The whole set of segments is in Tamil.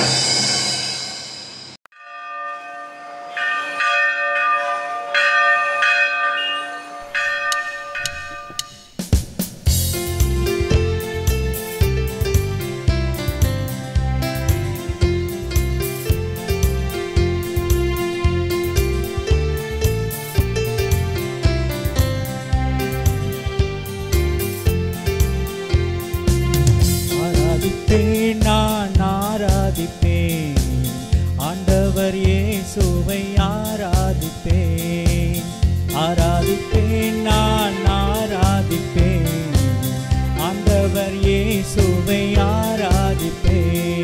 ஆராதிப்பேன் நான் ஆராதிப்பேன் ஆண்டவர் இயேசுவை ஆராதிப்பேன் ஆராதிப்பேன் நான் ஆராதிப்பேன் ஆண்டவர் இயேசுவை ஆராதிப்பேன்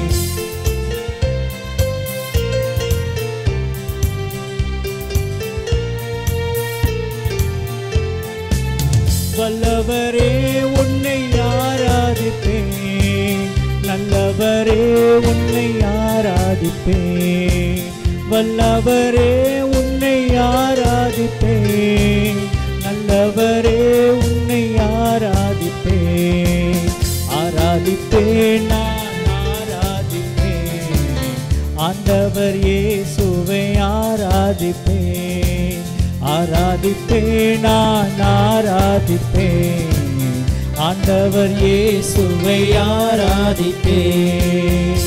வல்லவரே உன்னை ஆராதிப்பேன் நல்லவரே உன்னை ஆராதிப்பேன் வல்லவரே உன்னை ஆராதிப்பேன் நல்லவரே உன்னை ஆராதிப்பேன் ஆராதிப்பேன் நான் ஆராதிப்பேன் ஆண்டவர் இயேசுவை ஆராதிப்பேன் ஆராதிப்பேன் நான் ஆராதிப்பேன் ஆண்டவர் இயேசுவை ஆராதிப்பேன்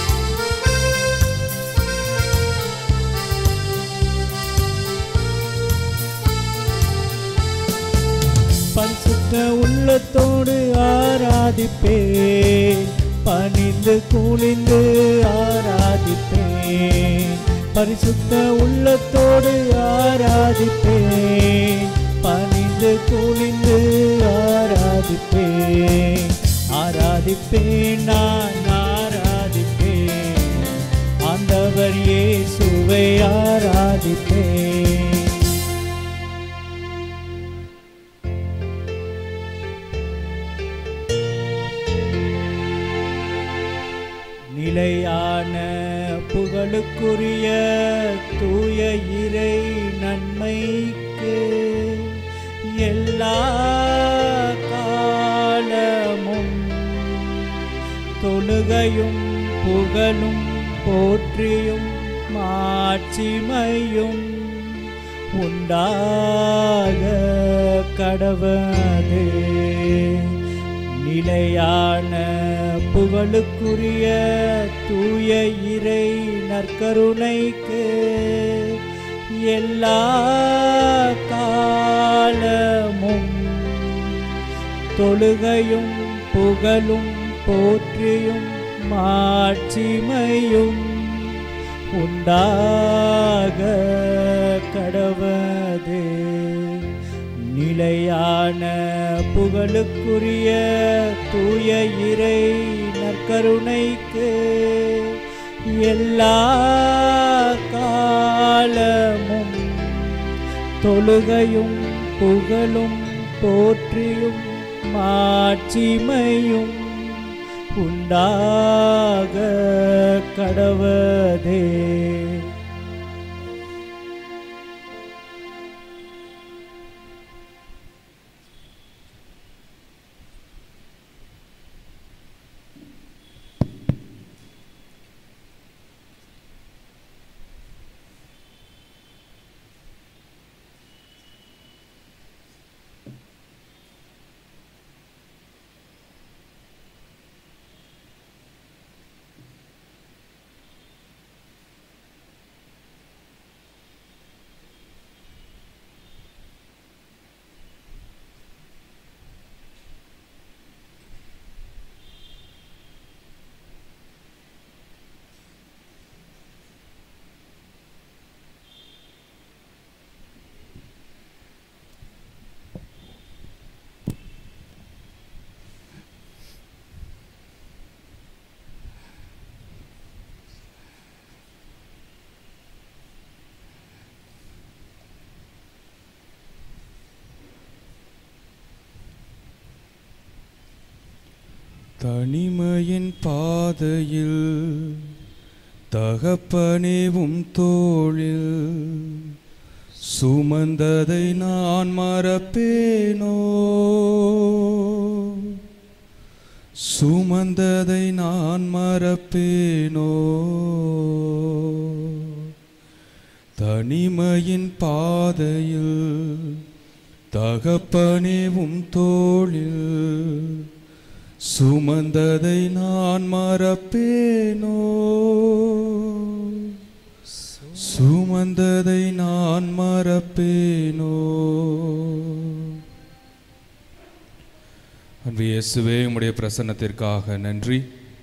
பரிசுத்த உள்ளத்தோடு ஆராதிப்பேன் பணிந்து குனிந்து ஆராதிப்பேன் பரிசுத்த உள்ளத்தோடு ஆராதிப்பேன் பணிந்து குனிந்து ஆராதிப்பேன் ஆராதிப்பேன் நான் ஆராதிப்பேன் ஆண்டவர் இயேசுவை ஆராதிப்பேன் நிலையான புகழுக்குரிய தூய இறை நன்மைக்கு எல்லா காலமும் தொழுகையும் புகழும் போற்றியும் மாட்சிமையும் உண்டாக கடவது நிலையான புகழுக்குரிய தூய இறை நற்கருணைக்கு எல்லா காலமும் தொழுகையும் புகழும் போற்றியும் மாட்சிமையும் உண்டாக கடவது நிலையான புகழுக்குரிய தூய இறை நற்கருணைக்கு எல்லா காலமும் தொழுகையும் புகழும் போற்றியும் மாட்சிமையும் உண்டாக கடவதே தனிமையின் பாதையில் தகப்பனேவும் தோளில் சுமந்ததை நான் மறப்பேனோ சுமந்ததை நான் மறப்பேனோ தனிமையின் பாதையில் தகப்பனேவும் தோளில் சுமந்ததை நான் மறப்பேனோ சுமந்ததை நான் மறப்பேனோ அன்பு இயேசுவே உம்முடைய பிரசன்னத்திற்காக நன்றி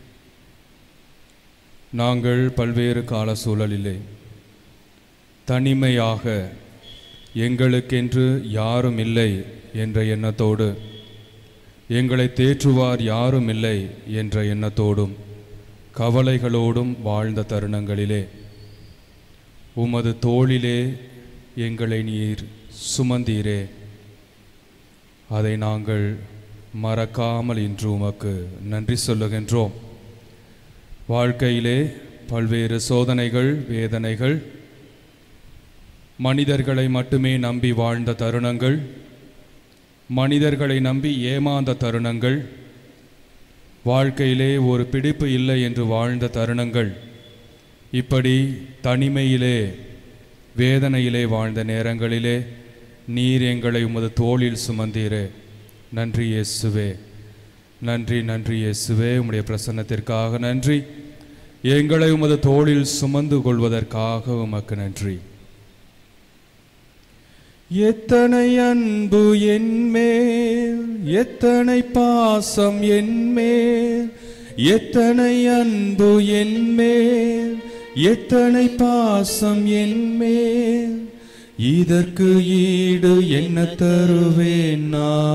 நாங்கள் பல்வேறு கால சூழலிலே தனிமையாக எங்களுக்கென்று யாரும் இல்லை என்ற எண்ணத்தோடு எங்களை தேற்றுவார் யாரும் இல்லை என்ற எண்ணத்தோடும் கவலைகளோடும் வாழ்ந்த தருணங்களிலே உமது தோளிலே எங்களை நீர் சுமந்தீரே அதை நாங்கள் மறக்காமல் இன்று உமக்கு நன்றி சொல்லுகின்றோம் வாழ்க்கையிலே பல்வேறு சோதனைகள் வேதனைகள் மனிதர்களை மட்டுமே நம்பி வாழ்ந்த தருணங்கள் மனிதர்களை நம்பி ஏமாந்த தருணங்கள் வாழ்க்கையிலே ஒரு பிடிப்பு இல்லை என்று வாழ்ந்த தருணங்கள் இப்படி தனிமையிலே வேதனையிலே வாழ்ந்த நேரங்களிலே நீர் எங்களை உமது தோளில் சுமந்தீரே நன்றி இயேசுவே நன்றி நன்றி இயேசுவே உம்முடைய பிரசன்னத்திற்காக நன்றி எங்களை உமது தோளில் சுமந்து கொள்வதற்காக உமக்கு நன்றி எத்தனை அன்பு என்மேல் எத்தனை பாசம் என்மேல் எத்தனை அன்பு என்மேல் எத்தனை பாசம் என்மேல் இதற்கு ஈடு என்ன தருவேன்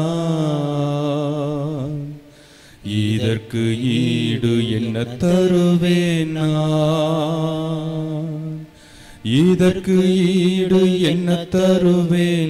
நான் இதற்கு ஈடு என்ன தருவேன் நான் இதற்கு ஈடு என்ன தருவேன்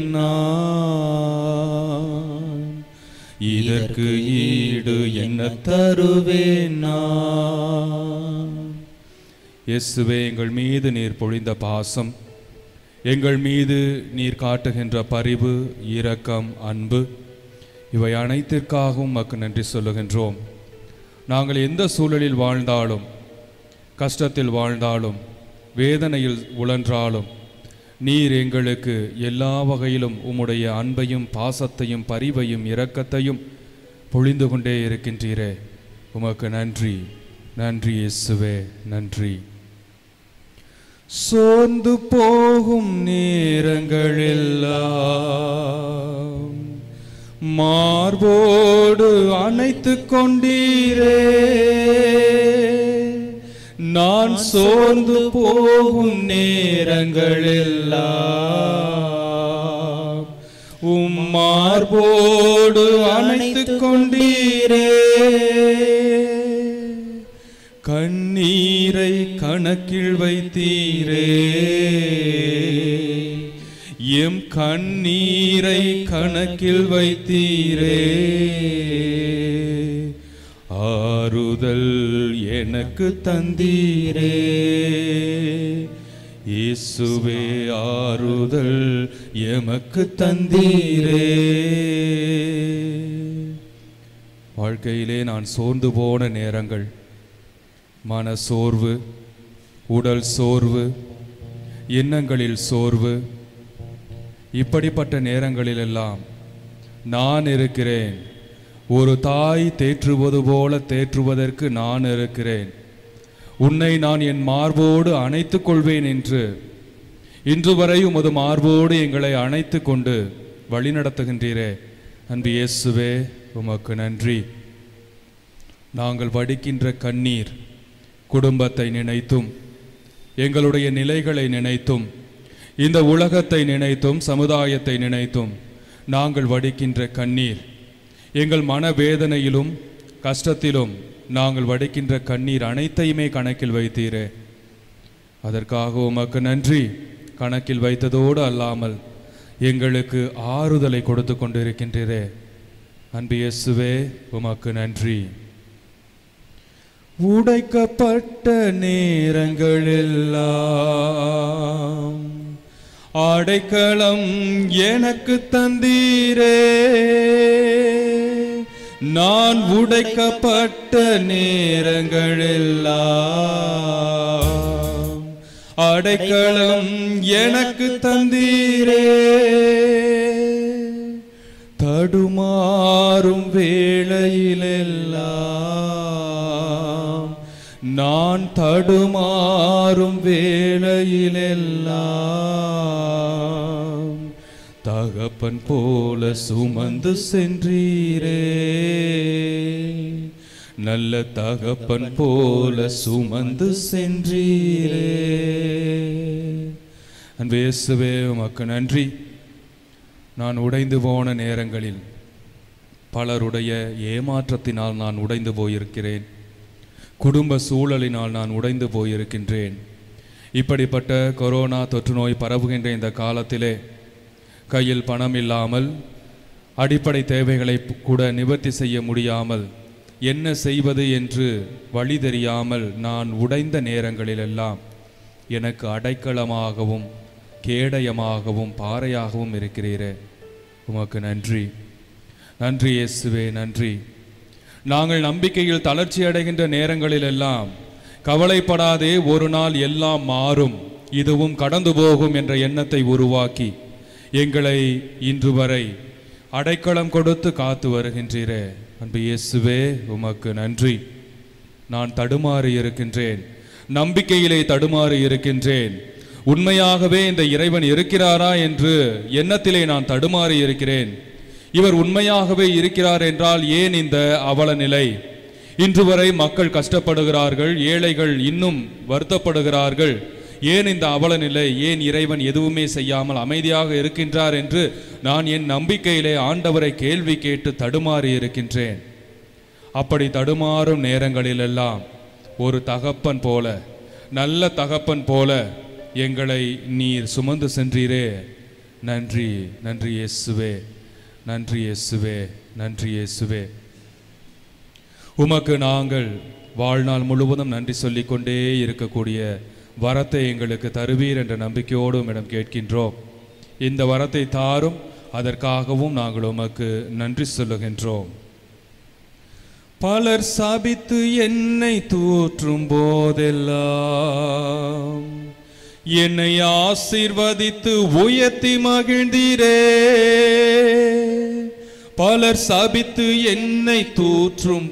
நான் இதற்கு ஈடு என்ன தருவேன் நான் இயேசுவே எங்கள் மீது நீர் பொழிந்த பாசம் எங்கள் மீது நீர் காட்டுகின்ற பரிவு இரக்கம் அன்பு இவை அனைத்திற்காகவும் உமக்கு நன்றி சொல்லுகின்றோம் நாங்கள் எந்த சூழலில் வாழ்ந்தாலும் கஷ்டத்தில் வாழ்ந்தாலும் வேதனையில் உழன்றாலும் நீர் எங்களுக்கு எல்லா வகையிலும் உம்முடைய அன்பையும் பாசத்தையும் பரிவையும் இரக்கத்தையும் பொழிந்து கொண்டே இருக்கின்றீரே உமக்கு நன்றி நன்றி இயேசுவே நன்றி சோர்ந்து போகும் நேரங்களெல்லாம் மார்போடு அணைத்து கொண்டீரே நான் சோர்ந்து போகும் நேரங்களெல்லாம் உம் மார்போடு அணைத்து கொண்டீரே கண்ணீரை கணக்கில் வைத்தீரே எம் கண்ணீரை கணக்கில் வைத்தீரே ஆறுதல் எனக்கு தந்தீரே இயேசுவே ஆறுதல் எமக்கு தந்தீரே வாழ்க்கையிலே நான் சோர்ந்து போன நேரங்கள் மன சோர்வு உடல் சோர்வு எண்ணங்களில் சோர்வு இப்படிப்பட்ட நேரங்களிலெல்லாம் நான் இருக்கிறேன் ஒரு தாய் தேற்றுவது போல தேற்றுவதற்கு நான் இருக்கிறேன் உன்னை நான் என் மார்போடு அணைத்துக் கொள்வேன் என்று இன்று வரை உமது மார்போடு எங்களை அணைத்து கொண்டு வழிநடத்துகின்றீரே அன்பு இயேசுவே உமக்கு நன்றி நாங்கள் வடிக்கின்ற கண்ணீர் குடும்பத்தை நினைத்தும் எங்களுடைய நிலைகளை நினைத்தும் இந்த உலகத்தை நினைத்தும் சமுதாயத்தை நினைத்தும் நாங்கள் வடிக்கின்ற கண்ணீர் எங்கள் மனவேதனையிலும் கஷ்டத்திலும் நாங்கள் வடிக்கின்ற கண்ணீர் அனைத்தையுமே கணக்கில் வைத்தீரே அதற்காக உமக்கு நன்றி கணக்கில் வைத்ததோடு அல்லாமல் எங்களுக்கு ஆறுதலை கொடுத்து கொண்டிருக்கின்றீரே அன்பு இயேசுவே உமக்கு நன்றி உடைக்கப்பட்ட நேரங்களெல்லாம் அடைக்கலம் எனக்கு தந்தீரே நான் உடைக்கப்பட்ட நேரங்களெல்லாம் அடைக்கலம் எனக்கு தந்தீரே தடுமாறும் வேளையிலெல்லாம் நான் தடுமாறும் வேளையிலெல்லாம் தகப்பன் போல சுமந்து சென்றீரே நல்ல தகப்பன் போல சுமந்து சென்றீரே அன்பு இயேசுவே உமக்கு நன்றி நான் உடைந்து போன நேரங்களில் பலருடைய ஏமாற்றத்தினால் நான் உடைந்து போயிருக்கிறேன் குடும்ப சூழலினால் நான் உடைந்து போயிருக்கின்றேன் இப்படிப்பட்ட கொரோனா தொற்று நோய் பரவுகின்ற இந்த காலத்திலே கையில் பணம் இல்லாமல் அடிப்படை தேவைகளை கூட நிவர்த்தி செய்ய முடியாமல் என்ன செய்வது என்று வழி தெரியாமல் நான் உடைந்த நேரங்களிலெல்லாம் எனக்கு அடைக்கலமாகவும் கேடயமாகவும் பாறையாகவும் இருக்கிறீரே உமக்கு நன்றி நன்றி இயேசுவே நன்றி நாங்கள் நம்பிக்கையில் தளர்ச்சி அடைகின்ற நேரங்களிலெல்லாம் கவலைப்படாதே ஒரு நாள் எல்லாம் மாறும் இதுவும் கடந்து போகும் என்ற எண்ணத்தை உருவாக்கி எங்களை இன்று வரை அடைக்கலம் கொடுத்து காத்து வருகின்றீரே அன்பு இயேசுவே உமக்கு நன்றி நான் தடுமாறி இருக்கின்றேன் நம்பிக்கையிலே தடுமாறி இருக்கின்றேன் உண்மையாகவே இந்த இறைவன் இருக்கிறாரா என்று எண்ணத்திலே நான் தடுமாறி இருக்கிறேன் இவர் உண்மையாகவே இருக்கிறார் என்றால் ஏன் இந்த அவல நிலை இன்று வரை மக்கள் கஷ்டப்படுகிறார்கள் ஏழைகள் இன்னும் வருத்தப்படுகிறார்கள் ஏன் இந்த அவல நிலை ஏன் இறைவன் எதுவுமே செய்யாமல் அமைதியாக இருக்கின்றார் என்று நான் என் நம்பிக்கையிலே ஆண்டவரை கேள்வி கேட்டு தடுமாறி இருக்கின்றேன் அப்படி தடுமாறும் நேரங்களிலெல்லாம் ஒரு தகப்பன் போல நல்ல தகப்பன் போல எங்களை நீர் சுமந்து சென்றீரே நன்றி நன்றி இயேசுவே நன்றி இயேசுவே நன்றி இயேசுவே உமக்கு நாங்கள் வாழ்நாள் முழுவதும் நன்றி சொல்லிக்கொண்டே இருக்கக்கூடிய வரத்தை எங்களுக்கு தருவீர் என்ற நம்பிக்கையோடு உம்மிடம் கேட்கின்றோம் இந்த வரத்தை தாரும் அதற்காகவும் நாங்கள் உமக்கு நன்றி சொல்லுகின்றோம் பலர் சபித்து என்னை தூற்றும் போதெல்லாம் என்னை ஆசீர்வதித்து உயர்த்தி மகிழ்ந்தீரே பலர் சபித்து என்னை தூற்றும்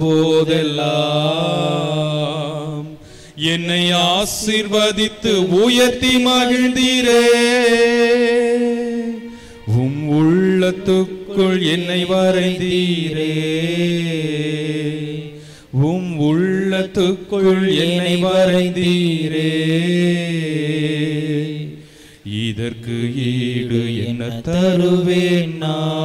போதெல்லாம் என்னை ஆசீர்வதித்து உயர்த்தி மகிழ்ந்தீரே உம் உள்ளத்துக்குள் என்னை வரைந்தீரே உம் உள்ளத்துக்குள் என்னை வரைந்தீரே இதற்கு ஈடு என்ன தருவேன்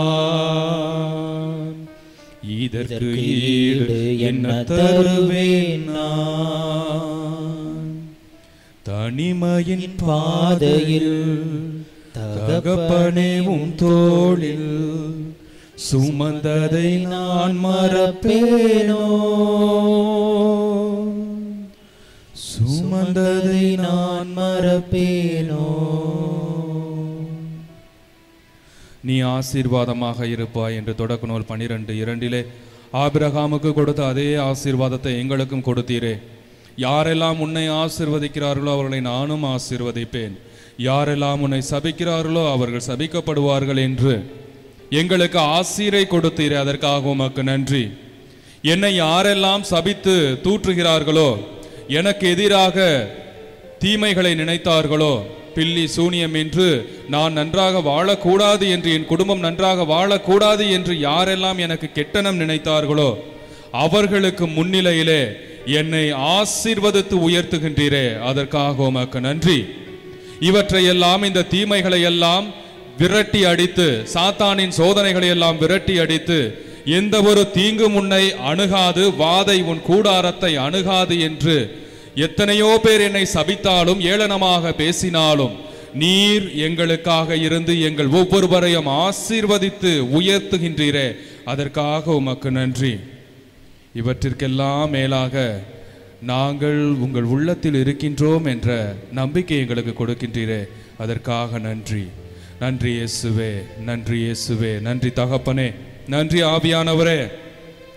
நான் இதற்கு ஈடு என்ன தருவேன் நான் தனிமையின் பாதையில் தகப்பனே உம் தோளில் சுமந்ததை நான் மறப்பேனோ சுமந்ததை நான் மறப்பேனோ நீ ஆசீர்வாதமாக இருப்பாய் என்று தொடக்க நூல் பனிரெண்டு இரண்டிலே ஆபிரகாமுக்கு கொடுத்த அதே ஆசீர்வாதத்தை எங்களுக்கும் கொடுத்தீரே யாரெல்லாம் உன்னை ஆசீர்வதிக்கிறார்களோ அவர்களை நானும் ஆசீர்வதிப்பேன் யாரெல்லாம் உன்னை சபிக்கிறார்களோ அவர்கள் சபிக்கப்படுவார்கள் என்று எங்களுக்கு ஆசீரை கொடுத்தீரே அதற்காக உமக்கு நன்றி என்னை யாரெல்லாம் சபித்து தூற்றுகிறார்களோ எனக்கு எதிராக தீமைகளை நினைத்தார்களோ பில்லி சூனியம் என்று நான் நன்றாக வாழக்கூடாது என்று என் குடும்பம் நன்றாக வாழக்கூடாது என்று யாரெல்லாம் எனக்கு கெட்டனம் நினைத்தார்களோ அவர்களுக்கு முன்னிலையிலே என்னை ஆசீர்வதித்து உயர்த்துகின்றீரே அதற்காக உமக்கு நன்றி இவற்றையெல்லாம் இந்த தீமைகளை எல்லாம் விரட்டி அடித்து சாத்தானின் சோதனைகளை எல்லாம் விரட்டி அடித்து எந்த ஒரு தீங்கும் உன்னை அணுகாது வாதை உன் கூடாரத்தை அணுகாது என்று எத்தனையோ பேர் என்னை சபித்தாலும் ஏளனமாக பேசினாலும் நீர் எங்களுக்காக இருந்து எங்கள் ஒவ்வொருவரையும் ஆசீர்வதித்து உயர்த்துகின்றீரே அதற்காக உமக்கு நன்றி இவற்றிற்கெல்லாம் மேலாக நாங்கள் உங்கள் உள்ளத்தில் இருக்கின்றோம் என்ற நம்பிக்கை எங்களுக்கு கொடுக்கின்றீரே அதற்காக நன்றி நன்றி இயேசுவே நன்றி இயேசுவே நன்றி தகப்பனே நன்றி ஆவியானவரே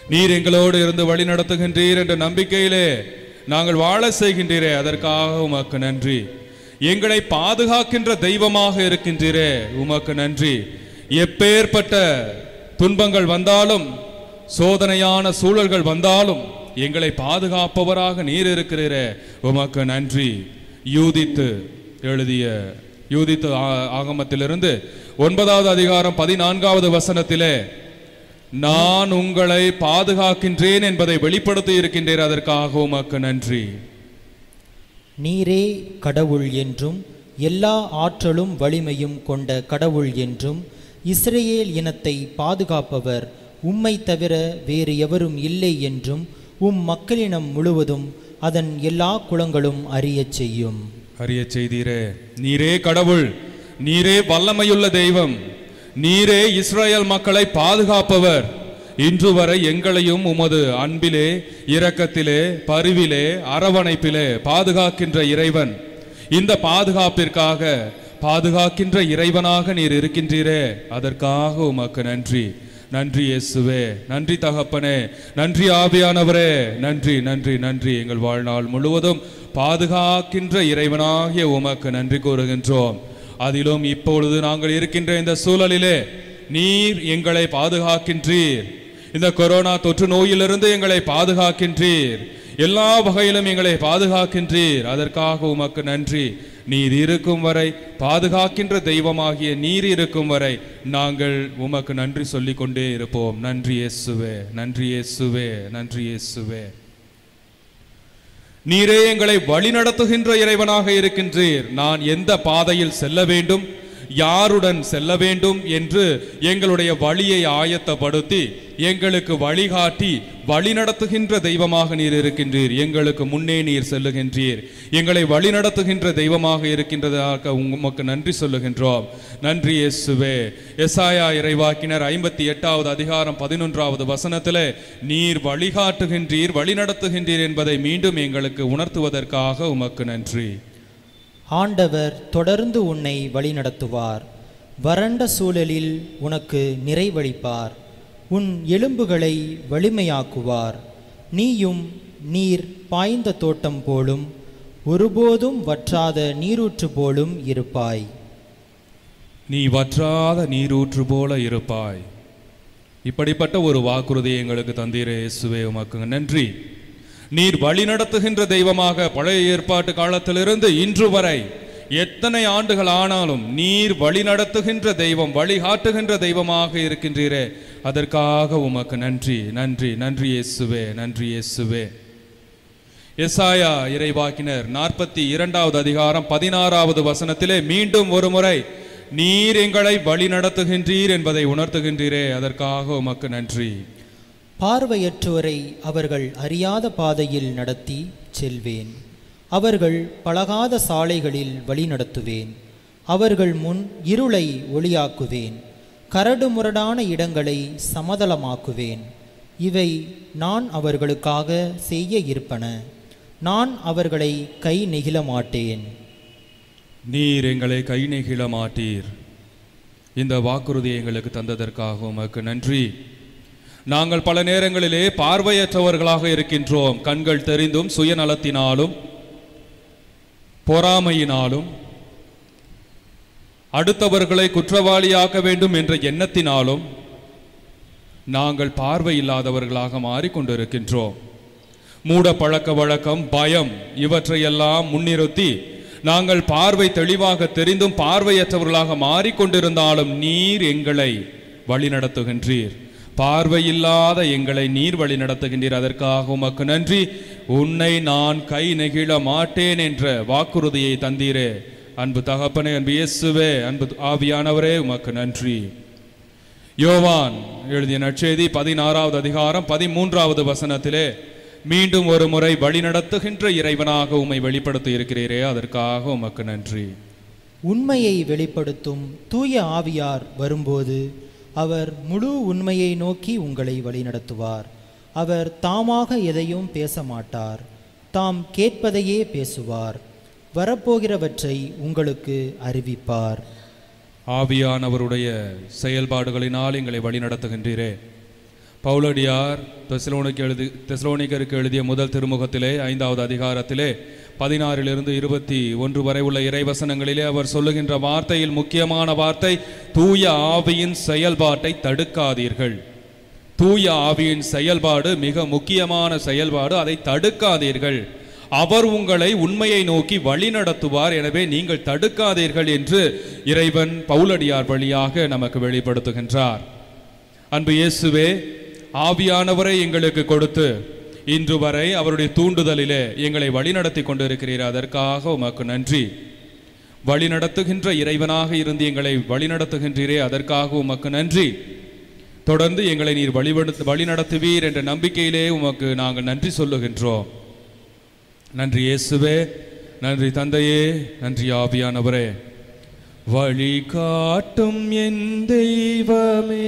நீர் எங்களோடு இருந்து வழி நடத்துகின்றீர் என்ற நம்பிக்கையிலே நாங்கள் வாழ செய்கின்றீரே அதற்காக உமக்கு நன்றி எங்களை பாதுகாக்கின்ற தெய்வமாக இருக்கின்றீரே உமக்கு நன்றி எப்பேற்பட்ட துன்பங்கள் வந்தாலும் சோதனையான சூழல்கள் வந்தாலும் எங்களை பாதுகாப்பவராக நீர் இருக்கிறீரே உமக்கு நன்றி யூதித்து எழுதிய யூதித்து ஆ- ஆகமத்திலிருந்து ஒன்பதாவது அதிகாரம் பதினான்காவது வசனத்திலே நான் உங்களை பாதுகாக்கின்றேன் என்பதை வெளிப்படுத்தி இருக்கின்றீர் அதற்காக உமக்கு நன்றி நீரே கடவுள் என்றும் எல்லா ஆற்றலும் வலிமையும் கொண்ட கடவுள் என்றும் இஸ்ரேல் இனத்தை பாதுகாப்பவர் உம்மை தவிர வேறு எவரும் இல்லை என்றும் உம் மக்களினம் முழுவதும் அதன் எல்லா குலங்களும் அறியச் செய்யும் அறிய செய்தீரே நீரே கடவுள் நீரே வல்லமையுள்ள தெய்வம் நீரே இஸ்ரேல் மக்களை பாதுகாப்பவர் இன்று வரை எங்களையும் உமது அன்பிலே இரக்கத்திலே பரிவிலே அரவணைப்பிலே பாதுகாக்கின்ற இறைவன் இந்த பாதுகாப்பிற்காக பாதுகாக்கின்ற இறைவனாக நீர் இருக்கின்றீரே அதற்காக உமக்கு நன்றி நன்றி இயேசுவே நன்றி தகப்பனே நன்றி ஆவியானவரே நன்றி நன்றி நன்றி எங்கள் வாழ்நாள் முழுவதும் பாதுகாக்கின்ற இறைவனாகிய உமக்கு நன்றி கூறுகின்றோம் அதிலும் இப்பொழுது நாங்கள் இருக்கின்ற இந்த சூழலிலே நீர் எங்களை பாதுகாக்கின்றீர் இந்த கொரோனா தொற்று நோயிலிருந்து எங்களை பாதுகாக்கின்றீர் எல்லா வகையிலும் எங்களை பாதுகாக்கின்றீர் அதற்காக உமக்கு நன்றி நீர் இருக்கும் வரை பாதுகாக்கின்ற தெய்வமாகிய நீர் இருக்கும் வரை நாங்கள் உமக்கு நன்றி சொல்லிக் கொண்டே இருப்போம் நன்றி இயேசுவே நன்றி இயேசுவே நன்றி இயேசுவே நீரே எங்களை வழிநடத்துகின்ற இறைவனாக இருக்கின்றீர் நான் எந்த பாதையில் செல்ல வேண்டும் யாருடன் செல்ல வேண்டும் என்று எங்களுடைய வழியை ஆயத்தப்படுத்தி எங்களுக்கு வழிகாட்டி வழிநடத்துகின்ற தெய்வமாக நீர் இருக்கின்றீர் எங்களுக்கு முன்னே நீர் செல்லுகின்றீர் எங்களை வழிநடத்துகின்ற தெய்வமாக இருக்கின்றதாக உமக்கு நன்றி சொல்லுகின்றோம் நன்றி இயேசுவே எசாயா இறைவாக்கினர் ஐம்பத்தி எட்டாவது அதிகாரம் பதினொன்றாவது வசனத்திலே நீர் வழிகாட்டுகின்றீர் வழிநடத்துகின்றீர் என்பதை மீண்டும் எங்களுக்கு உணர்த்துவதற்காக உமக்கு நன்றி ஆண்டவர் தொடர்ந்து உன்னை வழிநடத்துவார் வறண்ட சூழலில் உனக்கு நிறைவளிப்பார் உன் எலும்புகளை வலிமையாக்குவார் நீயும் நீர் பாய்ந்த தோட்டம் போலும் ஒருபோதும் வற்றாத நீரூற்று போலும் இருப்பாய் நீ வற்றாத நீரூற்று போல இருப்பாய் இப்படிப்பட்ட ஒரு வாக்குறுதியை எங்களுக்கு தந்தீரே இயேசுவே உமக்கு நன்றி நீர் வழிநடத்துகின்ற தெய்வமாக பழைய ஏற்பாட்டு காலத்திலிருந்து இன்று வரை எத்தனை ஆண்டுகள் ஆனாலும் நீர் வழிநடத்துகின்ற தெய்வம் வழிகாட்டுகின்ற தெய்வமாக இருக்கின்றீரே அதற்காக உமக்கு நன்றி நன்றி நன்றி இயேசுவே நன்றி இயேசுவே எசாயா இறைவாக்கினர் நாற்பத்தி இரண்டாவது அதிகாரம் பதினாறாவது வசனத்திலே மீண்டும் ஒரு முறை நீர் எங்களை வழி நடத்துகின்றீர் என்பதை உணர்த்துகின்றீரே அதற்காக உமக்கு நன்றி பார்வையற்றோரை அவர்கள் அறியாத பாதையில் நடத்தி செல்வேன் அவர்கள் பழகாத சாலைகளில் வழிநடத்துவேன் அவர்கள் முன் இருளை ஒளியாக்குவேன் கரடுமுரடான இடங்களை சமதளமாக்குவேன் இவை நான் அவர்களுக்காக செய்ய இருப்பன நான் அவர்களை கை நெகிழ மாட்டேன் நீர் எங்களை கை நெகிழ மாட்டீர் இந்த வாக்குறுதியை எங்களுக்கு தந்ததற்காக உமக்கு நன்றி நாங்கள் பல நேரங்களிலே பார்வையற்றவர்களாக இருக்கின்றோம் கண்கள் தெரிந்தும் சுயநலத்தினாலும் பொறாமையினாலும் அடுத்தவர்களை குற்றவாளியாக்க வேண்டும் என்ற எண்ணத்தினாலும் நாங்கள் பார்வை இல்லாதவர்களாக மாறிக்கொண்டிருக்கின்றோம் மூட பழக்க வழக்கம் பயம் இவற்றையெல்லாம் முன்னிறுத்தி நாங்கள் பார்வை தெளிவாக தெரிந்தும் பார்வையற்றவர்களாக மாறிக்கொண்டிருந்தாலும் நீர் எங்களை வழிநடத்துகின்றீர் பார்வையில்லாத எங்களை நீர் வழி நடத்துகின்றீர் அதற்காக உமக்கு நன்றி உன்னை நான் கை நெகிழ மாட்டேன் என்ற வாக்குறுதியை தந்தீரே அன்பு தகப்பனே அன்பு இயேசுவே அன்பு ஆவியானவரே உமக்கு நன்றி யோவான் எழுதிய நற்செய்தி பதினாறாவது அதிகாரம் பதிமூன்றாவது வசனத்திலே மீண்டும் ஒரு முறை வழிநடத்துகின்ற இறைவனாக உம்மை வெளிப்படுத்தி இருக்கிறீரே அதற்காக உமக்கு நன்றி உண்மையை வெளிப்படுத்தும் தூய ஆவியார் வரும்போது அவர் முழு உண்மையை நோக்கி உங்களை வழிநடத்துவார் அவர் தாமாக எதையும் பேச மாட்டார் தாம் கேட்பதையே பேசுவார் வரப்போகிறவற்றை உங்களுக்கு அறிவிப்பார் ஆவியானவருடைய செயல்பாடுகளினால் எங்களை வழிநடத்துகின்றீரே பவுலடியார் தெசலோனிக்கு எழுதி தெசலோனிக்கருக்கு எழுதிய முதல் திருமுகத்திலே ஐந்தாவது அதிகாரத்திலே பதினாறிலிருந்து இருபத்தி ஒன்று வரை உள்ள இறைவசனங்களிலே அவர் சொல்லுகின்ற வார்த்தையில் முக்கியமான வார்த்தை தூய ஆவியின் செயல்பாட்டை தடுக்காதீர்கள் தூய ஆவியின் செயல்பாடு மிக முக்கியமான செயல்பாடு அதை தடுக்காதீர்கள் அவர் உங்களை உண்மையை நோக்கி வழி நடத்துவார் எனவே நீங்கள் தடுக்காதீர்கள் என்று இறைவன் பவுலடியார் வழியாக நமக்கு வெளிப்படுத்துகின்றார் அன்பு இயேசுவே ஆவியானவரை எங்களுக்கு கொடுத்து இன்று வரை அவருடைய தூண்டுதலிலே எங்களை வழிநடத்தி கொண்டிருக்கிறீர் அதற்காக உமக்கு நன்றி வழிநடத்துகின்ற இறைவனாக இருந்து எங்களை வழிநடத்துகின்றீரே அதற்காக உமக்கு நன்றி தொடர்ந்து எங்களை நீர் வழிபடுத்து வழிநடத்துவீர் என்ற நம்பிக்கையிலே உமக்கு நாங்கள் நன்றி சொல்லுகின்றோம் நன்றி இயேசுவே நன்றி தந்தையே நன்றி ஆவியானவரே வழி காட்டும் என் தெய்வமே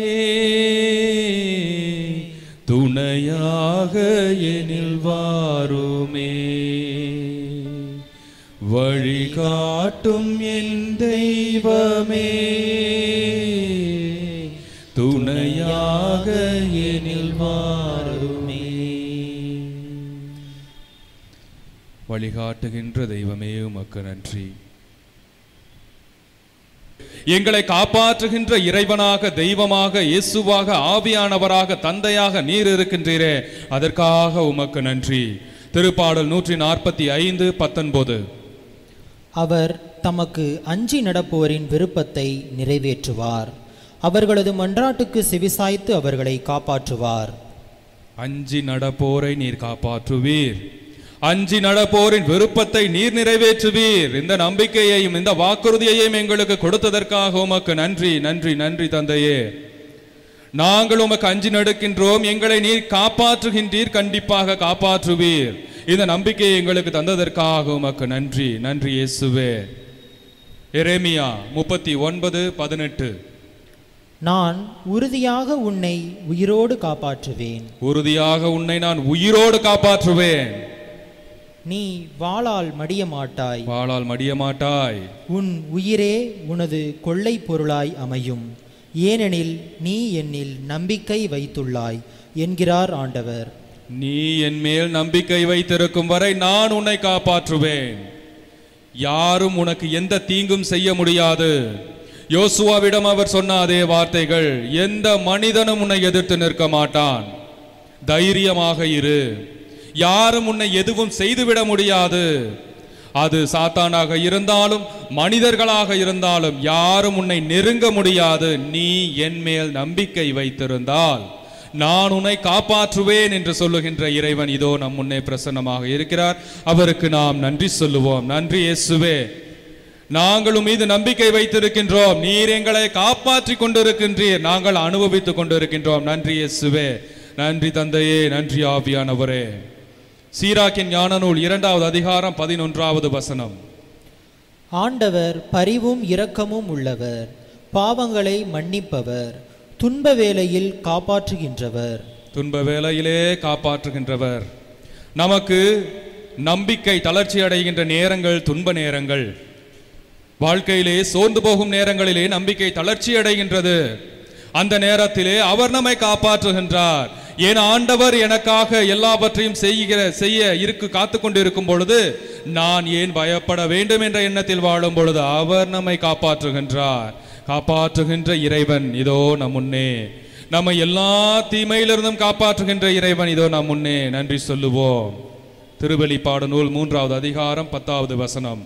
துணையாக எனில் வாருமே வழி காட்டும் என் தெய்வமே துணையாக எனில் வாருமே வழிகாட்டுகின்ற தெய்வமே உமக்கு நன்றி எங்களை காப்பாற்றுகின்ற இறைவனாக தெய்வமாக இயேசுவாக ஆவியானவராக தந்தையாக நீர் இருக்கின்றீரே அதற்காக உமக்கு நன்றி திருப்பாடல் நூற்றி நாற்பத்தி ஐந்து பத்தொன்பது அவர் தமக்கு அஞ்சி நடப்போரின் விருப்பத்தை நிறைவேற்றுவார் அவர்களது மன்றாட்டுக்கு செவிசாய்த்து அவர்களை காப்பாற்றுவார் அஞ்சி நடப்போரை நீர் காப்பாற்றுவீர் அஞ்சி நடப்போரின் விருப்பத்தை நீர் நிறைவேற்றுவீர் இந்த நம்பிக்கையையும் இந்த வாக்குறுதியையும் எங்களுக்கு கொடுத்ததற்காக உமக்கு நன்றி நன்றி நன்றி தந்தையே நாங்கள் உமக்கு அஞ்சி நடக்கின்றோம் எங்களை நீர் காப்பாற்றுகின்றீர் கண்டிப்பாக காப்பாற்றுவீர் இந்த நம்பிக்கையை எங்களுக்கு தந்ததற்காக உமக்கு நன்றி நன்றி இயேசுவே எரேமியா முப்பத்தி ஒன்பது பதினெட்டு நான் உறுதியாக உன்னை உயிரோடு காப்பாற்றுவேன் உறுதியாக உன்னை நான் உயிரோடு காப்பாற்றுவேன் நீ வாளால் மடிய மாட்டாய் வாளால் மடிய மாட்டாய் உன் உயிரே உனது கொள்ளை பொருளாய் அமையும் ஏனெனில் நீ என்னில் நம்பிக்கை வைத்துள்ளாய் என்கிறார் ஆண்டவர் நீ என் மேல் நம்பிக்கை வைத்திருக்கும் வரை நான் உன்னை காப்பாற்றுவேன் யாரும் உனக்கு எந்த தீங்கும் செய்ய முடியாது யோசுவாவிடம் அவர் சொன்ன அதே வார்த்தைகள் எந்த மனிதனும் உன்னை எதிர்த்து நிற்க மாட்டான் தைரியமாக இரு யாரும் உன்னை எதுவும் செய்துவிட முடியாது அது சாத்தானாக இருந்தாலும் மனிதர்களாக இருந்தாலும் யாரும் உன்னை நெருங்க முடியாது நீ என் மேல் நம்பிக்கை வைத்திருந்தால் நான் உன்னை காப்பாற்றுவேன் என்று சொல்லுகின்ற இறைவன் இதோ நம் முன்னே பிரசன்னமாக இருக்கிறார் அவருக்கு நாம் நன்றி சொல்லுவோம் நன்றி இயேசுவே நாங்களும் மீது நம்பிக்கை வைத்திருக்கின்றோம் நீர் எங்களை காப்பாற்றி கொண்டிருக்கின்றீர் நாங்கள் அனுபவித்துக் கொண்டிருக்கின்றோம் நன்றி இயேசுவே நன்றி தந்தையே நன்றி ஆவியானவரே சீராக்கின் ஞான நூல் இரண்டாவது அதிகாரம் பதினொன்றாவது வசனம் ஆண்டவர் பரிவும் இரக்கமும் உள்ளவர் பாவங்களை மன்னிப்பவர் துன்ப வேளையில் காப்பாற்றுகின்றவர் துன்ப வேளையிலே காப்பாற்றுகின்றவர் நமக்கு நம்பிக்கை தளர்ச்சி அடைகின்ற நேரங்கள் துன்ப நேரங்கள் வாழ்க்கையிலே சோர்ந்து போகும் நேரங்களிலே நம்பிக்கை தளர்ச்சி அடைகின்றது அந்த நேரத்திலே அவர் நம்மை காப்பாற்றுகின்றார் ஏன் ஆண்டவர் எனக்காக எல்லாவற்றையும் செய்கிற செய்ய இருக்கு காத்து கொண்டிருக்கும் பொழுது நான் ஏன் பயப்பட வேண்டும் என்ற எண்ணத்தில் வாழும் பொழுது அவர் நம்மை காப்பாற்றுகின்றார் காப்பாற்றுகின்ற இறைவன் இதோ நம் முன்னே நம்மை எல்லா தீமையிலிருந்தும் காப்பாற்றுகின்ற இறைவன் இதோ நம் முன்னே நன்றி சொல்லுவோம் திருவெளிப்பாடு நூல் மூன்றாவது அதிகாரம் பத்தாவது வசனம்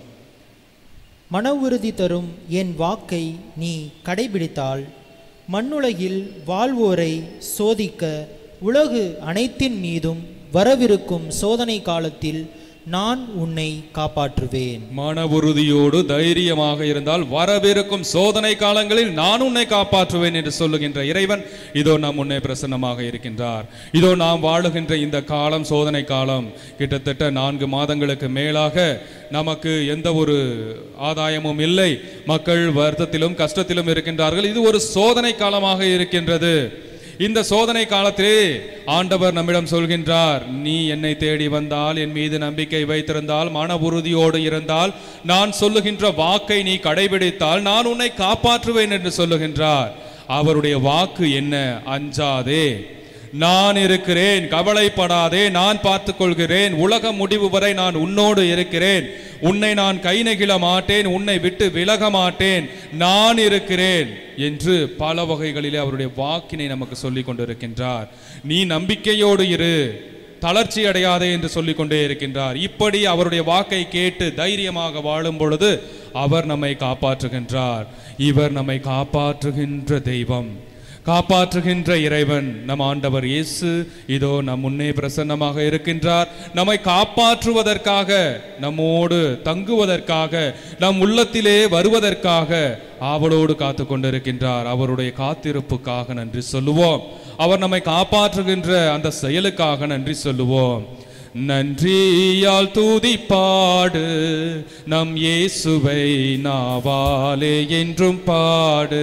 மன உறுதி தரும் என் வாக்கை நீ கடைபிடித்தால் மண்ணுலகில் வாழ்வோரை சோதிக்க உலகு அனைத்தின் மீதும் வரவிருக்கும் சோதனை காலத்தில் நான் உன்னை காப்பாற்றுவேன் மன உறுதியோடு தைரியமாக இருந்தால் வரவிருக்கும் சோதனை காலங்களில் நான் உன்னை காப்பாற்றுவேன் என்று சொல்லுகின்ற இறைவன் இதோ நாம் முன்னே பிரசன்னமாக இருக்கின்றார் இதோ நாம் வாழுகின்ற இந்த காலம் சோதனை காலம் கிட்டத்தட்ட நான்கு மாதங்களுக்கு மேலாக நமக்கு எந்த ஒரு ஆதாயமும் இல்லை மக்கள் வருத்தத்திலும் கஷ்டத்திலும் இருக்கின்றார்கள் இது ஒரு சோதனை காலமாக இருக்கின்றது இந்த சோதனை காலத்திலே ஆண்டவர் நம்மிடம் சொல்கின்றார் நீ என்னை தேடி வந்தால் என் மீது நம்பிக்கை வைத்திருந்தால் மன உறுதியோடு இருந்தால் நான் சொல்லுகின்ற வாக்கை நீ கடைபிடித்தால் நான் உன்னை காப்பாற்றுவேன் என்று சொல்லுகின்றார் அவருடைய வாக்கு என்ன அஞ்சாதே நான் இருக்கிறேன் கவலைப்படாதே நான் பார்த்துக் கொள்கிறேன் உலக முடிவு வரை நான் உன்னோடு இருக்கிறேன் உன்னை நான் கை நெகிழ மாட்டேன் உன்னை விட்டு விலக மாட்டேன் நான் இருக்கிறேன் என்று பல வகைகளிலே அவருடைய வாக்கினை நமக்கு சொல்லிக் கொண்டிருக்கின்றார் நீ நம்பிக்கையோடு இரு தளர்ச்சி அடையாதே என்று சொல்லிக் கொண்டே இருக்கின்றார் இப்படி அவருடைய வாக்கை கேட்டு தைரியமாக வாழும் பொழுது அவர் நம்மை காப்பாற்றுகின்றார் இவர் நம்மை காப்பாற்றுகின்ற தெய்வம் காப்பாற்றுகின்ற இறைவன் நம் ஆண்டவர் இயேசு இதோ நம் முன்னே பிரசன்னமாக இருக்கின்றார் நம்மை காப்பாற்றுவதற்காக நம்மோடு தங்குவதற்காக நம் உள்ளத்திலே வருவதற்காக ஆவலோடு காத்து கொண்டிருக்கின்றார் அவருடைய காத்திருப்புக்காக நன்றி சொல்லுவோம் அவர் நம்மை காப்பாற்றுகின்ற அந்த செயலுக்காக நன்றி சொல்லுவோம் நன்றியால் தூதிப்பாடு நம் இயேசுவை நாவாலே என்றும் பாடு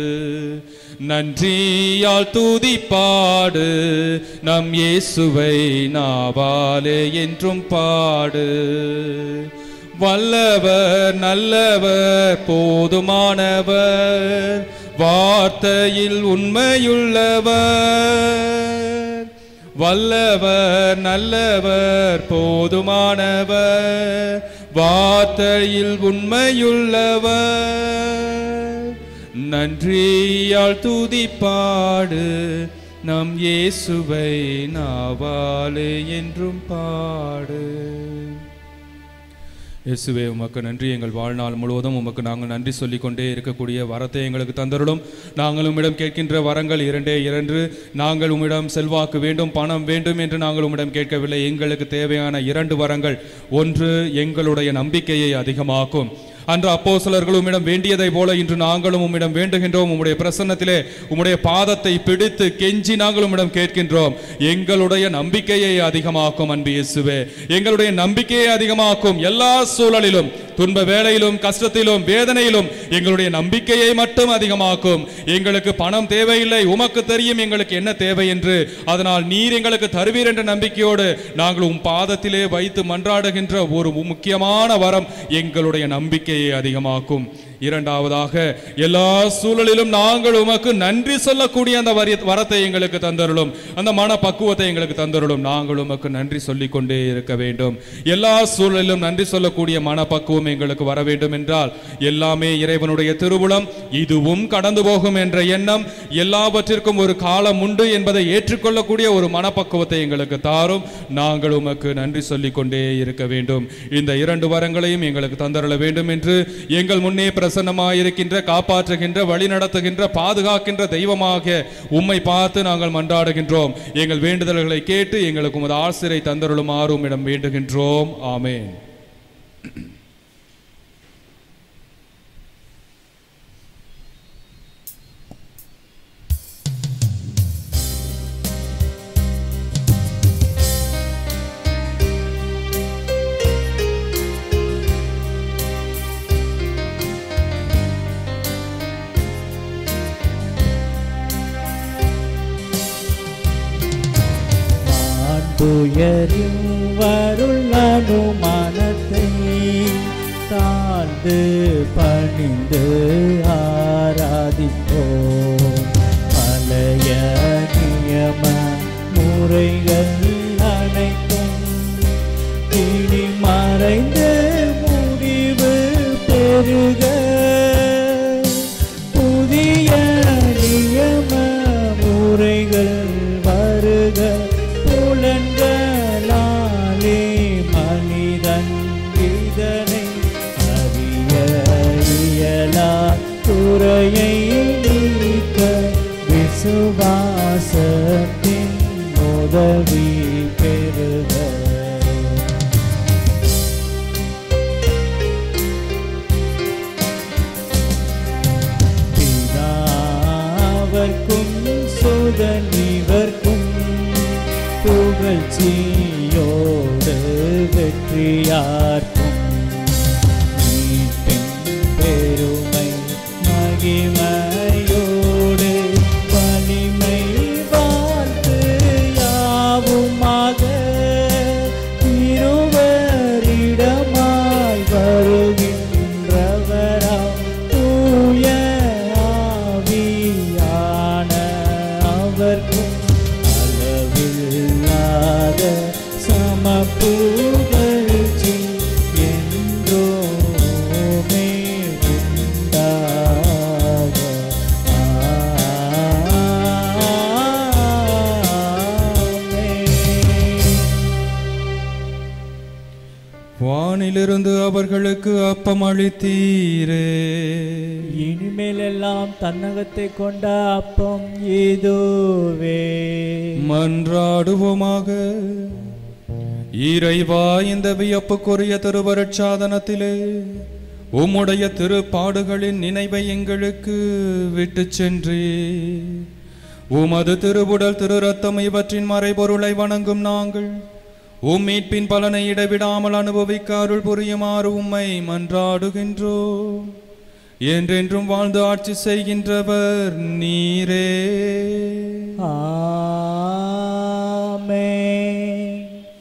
நன்றியால் தூதிப்பாடு நம் இயேசுவை நாவாலே என்றும் பாடு வல்லவர் நல்லவர் போதுமானவர் வார்த்தையில் உண்மையுள்ளவர் வல்லவர் நல்லவர் போதுமானவர் வார்த்தையில் உண்மையுள்ளவர் நன்றியால் துதிப்பாடு நம் இயேசுவை நாவாலே என்றும் பாடு இயேசுவே உமக்கு நன்றி எங்கள் வாழ்நாள் முழுவதும் உமக்கு நாங்கள் நன்றி சொல்லிக் கொண்டே இருக்கக்கூடிய வரத்தை எங்களுக்கு தந்தருளும் நாங்கள் உம்மிடம் கேட்கின்ற வரங்கள் இரண்டே இரண்டு நாங்கள் உம்மிடம் செல்வாக்கு வேண்டும் பணம் வேண்டும் என்று நாங்கள் உம்மிடம் கேட்கவில்லை எங்களுக்கு தேவையான இரண்டு வரங்கள் ஒன்று எங்களுடைய நம்பிக்கையை அதிகமாக்கும் அன்று அப்போஸ்தலர்கள் உம்மிடம் வேண்டியதை போல இன்று நாங்களும் உம்மிடம் வேண்டுகின்றோம் உம்முடைய பிரசன்னத்திலே உம்முடைய பாதத்தை பிடித்து கெஞ்சி நாங்கள் உம்மிடம் கேட்கின்றோம் எங்களுடைய நம்பிக்கையை அதிகமாக்கும் அன்பு இயேசுவே எங்களுடைய நம்பிக்கையை அதிகமாக்கும் எல்லா சூழலிலும் துன்ப வேளையிலும் கஷ்டத்திலும் வேதனையிலும் எங்களுடைய நம்பிக்கையை மட்டும் அதிகமாக்கும் எங்களுக்கு பணம் தேவையில்லை உமக்கு தெரியும் எங்களுக்கு என்ன தேவை என்று அதனால் நீர் எங்களுக்கு தருவீர் என்ற நம்பிக்கையோடு நாங்கள் உம் பாதத்திலே வைத்து மன்றாடுகின்ற ஒரு முக்கியமான வரம் எங்களுடைய நம்பிக்கையை அதிகமாக்கும் இரண்டாவதாக எல்லா சூழலிலும் நாங்கள் உமக்கு நன்றி சொல்லக்கூடிய அந்த வரி வரத்தை எங்களுக்கு தந்தருளும் அந்த மன பக்குவத்தை எங்களுக்கு தந்தருளும் நாங்கள் உமக்கு நன்றி சொல்லிக் கொண்டே இருக்க வேண்டும் எல்லா சூழலிலும் நன்றி சொல்லக்கூடிய மனப்பக்குவம் எங்களுக்கு வர வேண்டும் என்றால் எல்லாமே இறைவனுடைய திருவுளம் இதுவும் கடந்து போகும் என்ற எண்ணம் எல்லாவற்றிற்கும் ஒரு காலம் உண்டு என்பதை ஏற்றுக்கொள்ளக்கூடிய ஒரு மனப்பக்குவத்தை எங்களுக்கு தாரும் நாங்கள் உமக்கு நன்றி சொல்லிக் கொண்டே இருக்க வேண்டும் இந்த இரண்டு வரங்களையும் எங்களுக்கு தந்தருள வேண்டும் என்று எங்கள் முன்னே பிரசன்னமாயிருக்கின்ற காப்பாற்றுகின்ற வழி நடத்துகின்ற பாதுகாக்கின்ற தெய்வமாக உம்மை பார்த்து நாங்கள் மன்றாடுகின்றோம் எங்கள் வேண்டுதல்களை கேட்டு எங்களுக்கு உமது ஆசிரை தந்தருளுமாறு உம்மிடம் வேண்டுகின்றோம் ஆமென் மாண்டுயரில் வருள் அனுமானத்தை தாழ்ந்து பணிந்து ஆராதிப்போம் பழைய நியம முறைகள் அனைத்தும் இனி மறைந்து முடிவு பெறுக புதிய நியம முறைகள் வருக புலன்களாலே மனிதன் இதனை அறிய இயலா துறையை நீக்க விசுவாசத்தின் உதவி பெறுக பிதாவர்க்கும் சுதனிவர்க்கும் புகழ்ச்சியோடு வெற்றியார்க்கும் மீட்பின் பெருமை மகிமையோடு வலிமை வாழ்த்து யாவுமாக இருவரிடமாய் வருகின்றவராம் தூய ஆவியான அவர்க்கும் தந்து அவர்களுக்கு அப்பம் அளித்தீரே இனிமேல் எல்லாம் தன்னகத்தை கொண்ட அப்பம் இதுவே மன்றாடுவோமாக இறைவா இந்த வியப்புக்குரிய திருவருட்சாதனத்திலே உம்முடைய திருப்பாடுகளின் நினைவை எங்களுக்கு விட்டுச் சென்றே உமது திருவுடல் திரு ரத்தம் இவற்றின் மறைபொருளை வணங்கும் நாங்கள் உம் மீட்பின் பலனை இடைவிடாமல் அனுபவிக்க அருள் புரியுமாறு உம்மை மன்றாடுகின்றோம் என்றென்றும் வாழ்ந்து ஆட்சி செய்கின்றவர் நீரே ஆமென்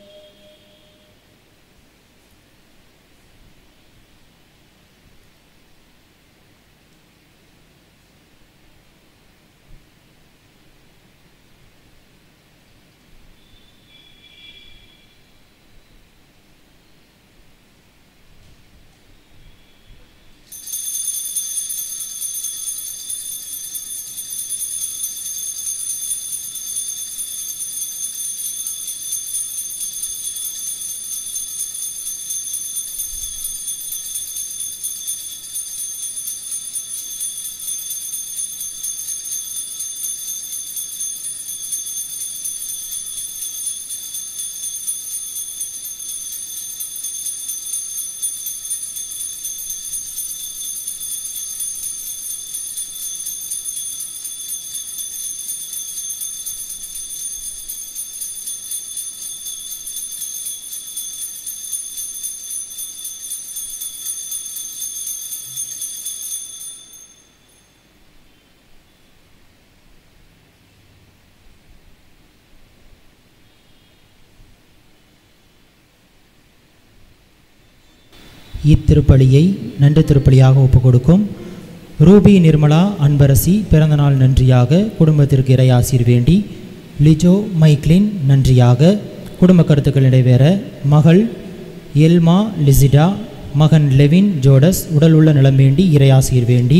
இத்திருப்பலியை நன்றி திருப்பலியாக ஒப்புக் கொடுக்கும் ரூபி நிர்மலா அன்பரசி பிறந்தநாள் நன்றியாக குடும்பத்திற்கு இறையாசீர் வேண்டி லிஜோ மைக்லின் நன்றியாக குடும்ப கருத்துக்கள் நிறைவேற மகள் எல்மா லிசிடா மகன் லெவின் ஜோடஸ் உடல் உள்ள நலம் வேண்டி இறையாசீர் வேண்டி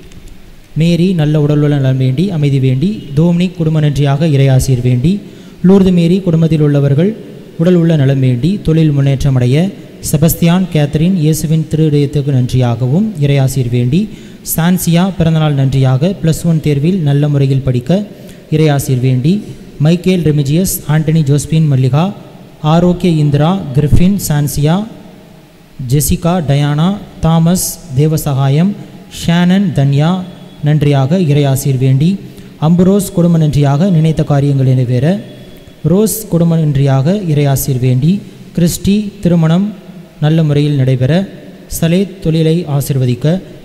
மேரி நல்ல உடலுள்ள நலம் வேண்டி அமைதி வேண்டி டோம்னிக் குடும்ப நன்றியாக இறையாசீர் வேண்டி லூர்து மேரி குடும்பத்தில் உள்ளவர்கள் உடல் உள்ள நலம் வேண்டி தொழில் முன்னேற்றம் அடைய செபஸ்தியான் கேத்தரின் இயேசுவின் திருடயத்துக்கு நன்றியாகவும் இறையாசீர் வேண்டி சான்சியா பிறந்தநாள் நன்றியாக ப்ளஸ் ஒன் தேர்வில் நல்ல முறையில் படிக்க இறையாசீர் வேண்டி Michael Remigius Antony Josephine Mallika Arokia Indira Griffin Sancia Jessica Diana Thomas Devasahayam Shannon Dhanya நன்றியாக இறையாசீர் வேண்டி அம்புரோஸ் குடும்ப நன்றியாக நினைத்த காரியங்கள் நிறைவேற ரோஸ் குடும்ப நன்றியாக இறையாசீர் வேண்டி கிறிஸ்டி திருமணம் நல்ல முறையில் நடைபெற சலேத் தொழிலை ஆசிர்வதிக்க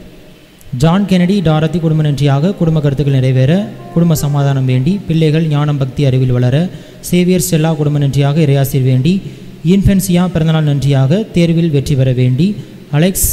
ஜான் கெனடி டாரதி குடும்ப நன்றியாக குடும்ப கருத்துக்கள் நிறைவேற குடும்ப சமாதானம் வேண்டி பிள்ளைகள் ஞானம் பக்தி அறிவில் வளர சேவியர் ஸ்டெல்லா குடும்ப நன்றியாக இறையாசிர் வேண்டி இன்ஃபென்சியா பிறந்தநாள் நன்றியாக தேர்வில் வெற்றி பெற வேண்டி அலெக்ஸ்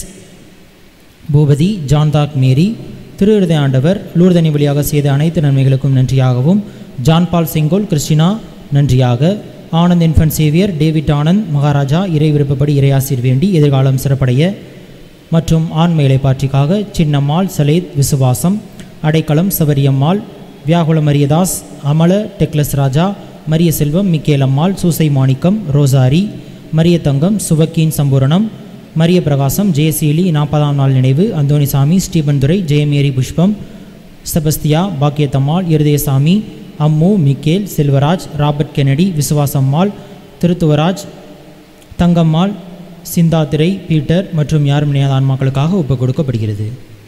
பூபதி ஜான்தாக் மேரி திரு இருதய ஆண்டவர் லூர்தனி வழியாக செய்த அனைத்து நன்மைகளுக்கும் நன்றியாகவும் ஜான் பால் செங்கோல் கிறிஸ்டினா நன்றியாக Anand Infant Xavier David Anand Maharaja இறை விருப்பப்படி இறையாசிர் வேண்டி எதிர்காலம் சிறப்படைய மற்றும் ஆண்மையிலை பாற்றிக்காக சின்னம்மாள் சலேத் விசுவாசம் அடைக்கலம் சபரியம்மாள் வியாகுல மரியதாஸ் அமல டெக்லஸ் ராஜா மரிய செல்வம் மிக்கேலம்மாள் சூசை மாணிக்கம் ரோசாரி மரிய தங்கம் சுவக்கீன் சம்பூரணம் மரிய பிரகாசம் ஜெயசீலி நாற்பதாம் நாள் நினைவு Anthonisamy Stephen Durai Jayamary Pushpam Sebastia Packiathammal Irudayasamy Ammu Michael Selvaraj Robert Kennedy Visuvasammal Thiruthuvaraj Thangammal Sindhathirai Peter மற்றும் யாரும் இணையாத ஆன்மாக்களுக்காக ஒப்புக் கொடுக்கப்படுகிறது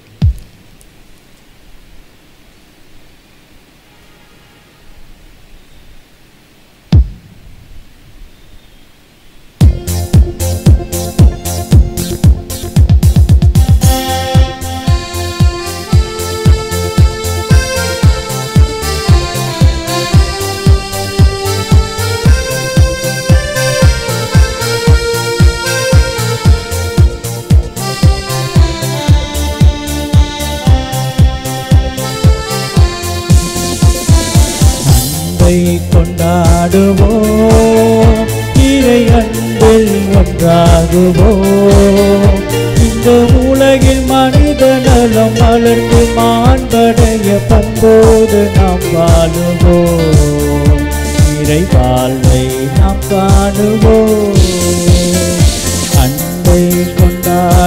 அன்பை கொண்டாடுவோம் இறை அன்பில் ஒன்றாகுவோம் இந்த உலகில் மனித நலம் வளர்ந்து மாண்படைய பண்போடு நாம் வாழுவோம் இறை வாழ்வை நாம் காணுவோம் அன்பை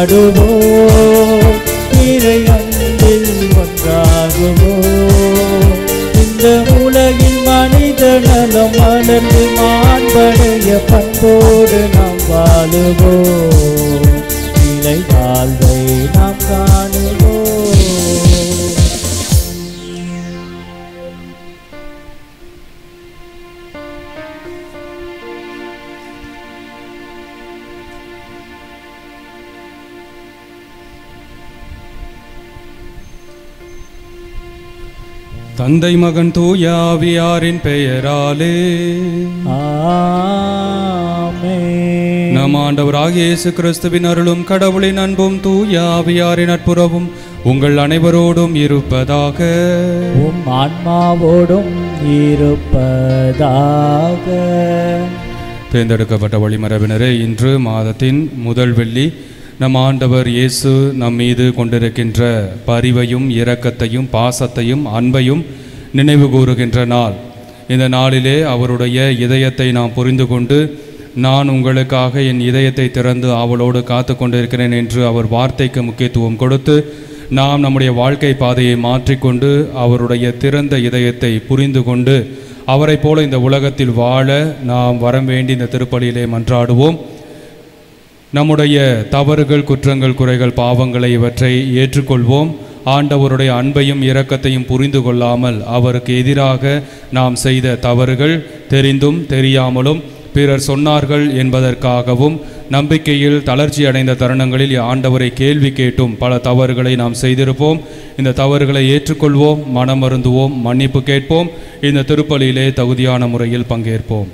பாடுவோம் இறை அன்பில் ஒன்றாகுவோம் இந்த உலகில் மனித நலம் மலர்ந்து மாண்படைய பண்போடு நாம் வாழுவோம் இலை வாழ்வை நாம் காணுவோம் தந்தை மகன் தூய ஆவியாரின் பெயராலே ஆமென். நம் ஆண்டவராகிய இயேசு கிறிஸ்துவின் அருளும் கடவுளின் அன்பும் தூய ஆவியாரின் நட்புறவும் உங்கள் அனைவரோடும் இருப்பதாக உம் ஆன்மாவோடும் இருப்பதாக தேர்ந்தெடுக்கப்பட்ட வழிமரபினரே இன்று மாதத்தின் முதல் வெள்ளி நம் ஆண்டவர் இயேசு நம் மீது கொண்டிருக்கின்ற பரிவையும் இரக்கத்தையும் பாசத்தையும் அன்பையும் நினைவு கூறுகின்ற நாள் இந்த நாளிலே அவருடைய இதயத்தை நாம் புரிந்து கொண்டு நான் உங்களுக்காக என் இதயத்தை திறந்து அவளோடு காத்து கொண்டிருக்கிறேன் என்று அவர் வார்த்தைக்கு முக்கியத்துவம் கொடுத்து நாம் நம்முடைய வாழ்க்கை பாதையை மாற்றிக்கொண்டு அவருடைய திறந்த இதயத்தை புரிந்து கொண்டு அவரைப் போல இந்த உலகத்தில் வாழ நாம் வரம் வேண்டி இந்த திருப்பலியிலே மன்றாடுவோம் நம்முடைய தவறுகள் குற்றங்கள் குறைகள் பாவங்களை இவற்றை ஏற்றுக்கொள்வோம் ஆண்டவருடைய அன்பையும் இரக்கத்தையும் புரிந்து கொள்ளாமல் அவருக்கு எதிராக நாம் செய்த தவறுகள் தெரிந்தும் தெரியாமலும் பிறர் சொன்னார்கள் என்பதற்காகவும் நம்பிக்கையில் தளர்ச்சி அடைந்த தருணங்களில் ஆண்டவரை கேள்வி கேட்டும் பல தவறுகளை நாம் செய்திருப்போம் இந்த தவறுகளை ஏற்றுக்கொள்வோம் மனமருந்துவோம் மன்னிப்பு கேட்போம் இந்த திருப்பலியிலே தகுதியான முறையில் பங்கேற்போம்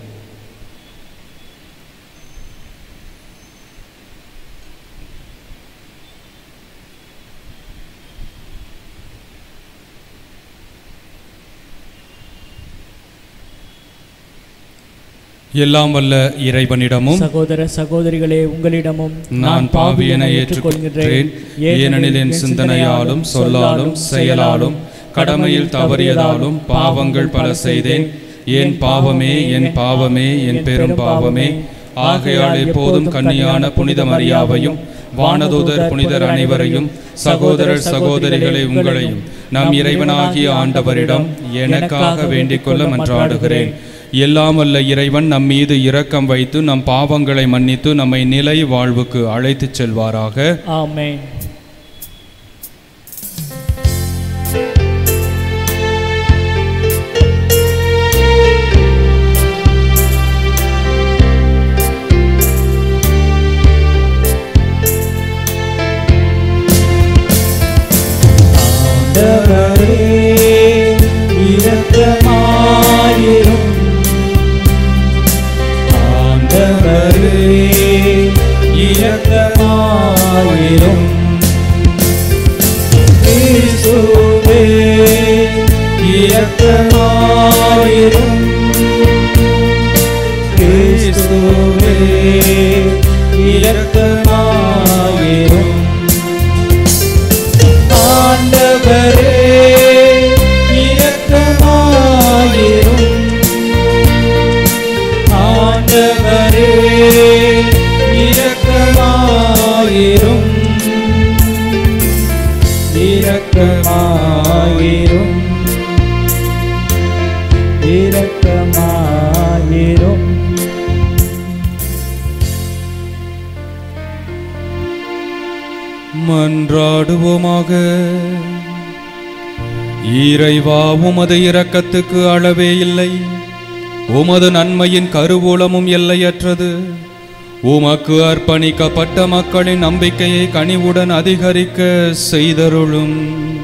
எல்லாம் வல்ல இறைவனிடமும் சகோதர சகோதரிகளே உங்களிடமும் நான் பாவி என ஏற்றுக்கொள்கின்றேன் ஏனெனில் என் சிந்தனையாலும் சொல்லாலும் செயலாலும் கடமையில் தவறியதாலும் பாவங்கள் பல செய்தேன் என் பாவமே என் பாவமே என் பெரும் பாவமே ஆகையால் எப்போதும் கன்னியான புனித மரியாவையும் வானதூதர் புனிதர் அனைவரையும் சகோதரர் சகோதரிகளை உங்களையும் நம் இறைவனாகிய ஆண்டவரிடம் எனக்காக வேண்டிக் கொள்ள மன்றாடுகிறேன் எல்லாம் வல்ல இறைவன் நம் மீது இரக்கம் வைத்து நம் பாவங்களை மன்னித்து நம்மை நிலை வாழ்வுக்கு அழைத்துச் செல்வாராக ஆமென் ஆண்டவரே இரக்கமாயிரும் ஆண்டவரே இரக்கமாயிரும் இயேசுவே இரக்கமாயிரும் இயேசுவே இரக்கமாயிரும் ஆண்டவரே இரக்கமாயிரும் ஆண்டவரே இரக்கமாயிரும் இரக்கமாயிரும் இரக்கமாயிரும் மன்றாடுவோமாக இறைவா உமது இரக்கத்துக்கு அளவே இல்லை உமது நன்மையின் கருவூலமும் எல்லையற்றது உமக்கு அர்ப்பணிக்கப்பட்ட மக்களின் நம்பிக்கையை கனிவுடன் அதிகரிக்க செய்தருளும்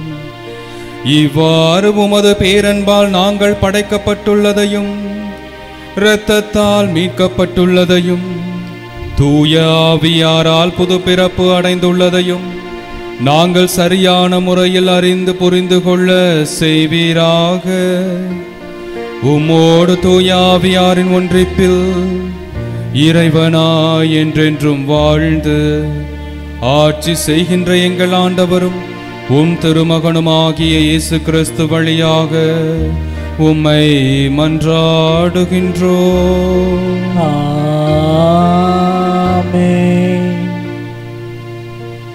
இவ்வாறு உமது பேரன்பால் நாங்கள் படைக்கப்பட்டுள்ளதையும் இரத்தத்தால் மீட்கப்பட்டுள்ளதையும் தூய ஆவியாரால் புது பிறப்பு அடைந்துள்ளதையும் நாங்கள் சரியான முறையில் அறிந்து புரிந்து கொள்ள செய்வீராக உம்மோடு தூய ஆவியாரின் ஒன்றிப்பில் இறைவனாய் என்றென்றும் வாழ்ந்து ஆட்சி செய்கின்ற எங்கள் ஆண்டவரும் உம் திருமகனுமாகிய இயேசு கிறிஸ்து வழியாக உம்மை மன்றாடுகின்றோ ஆமென்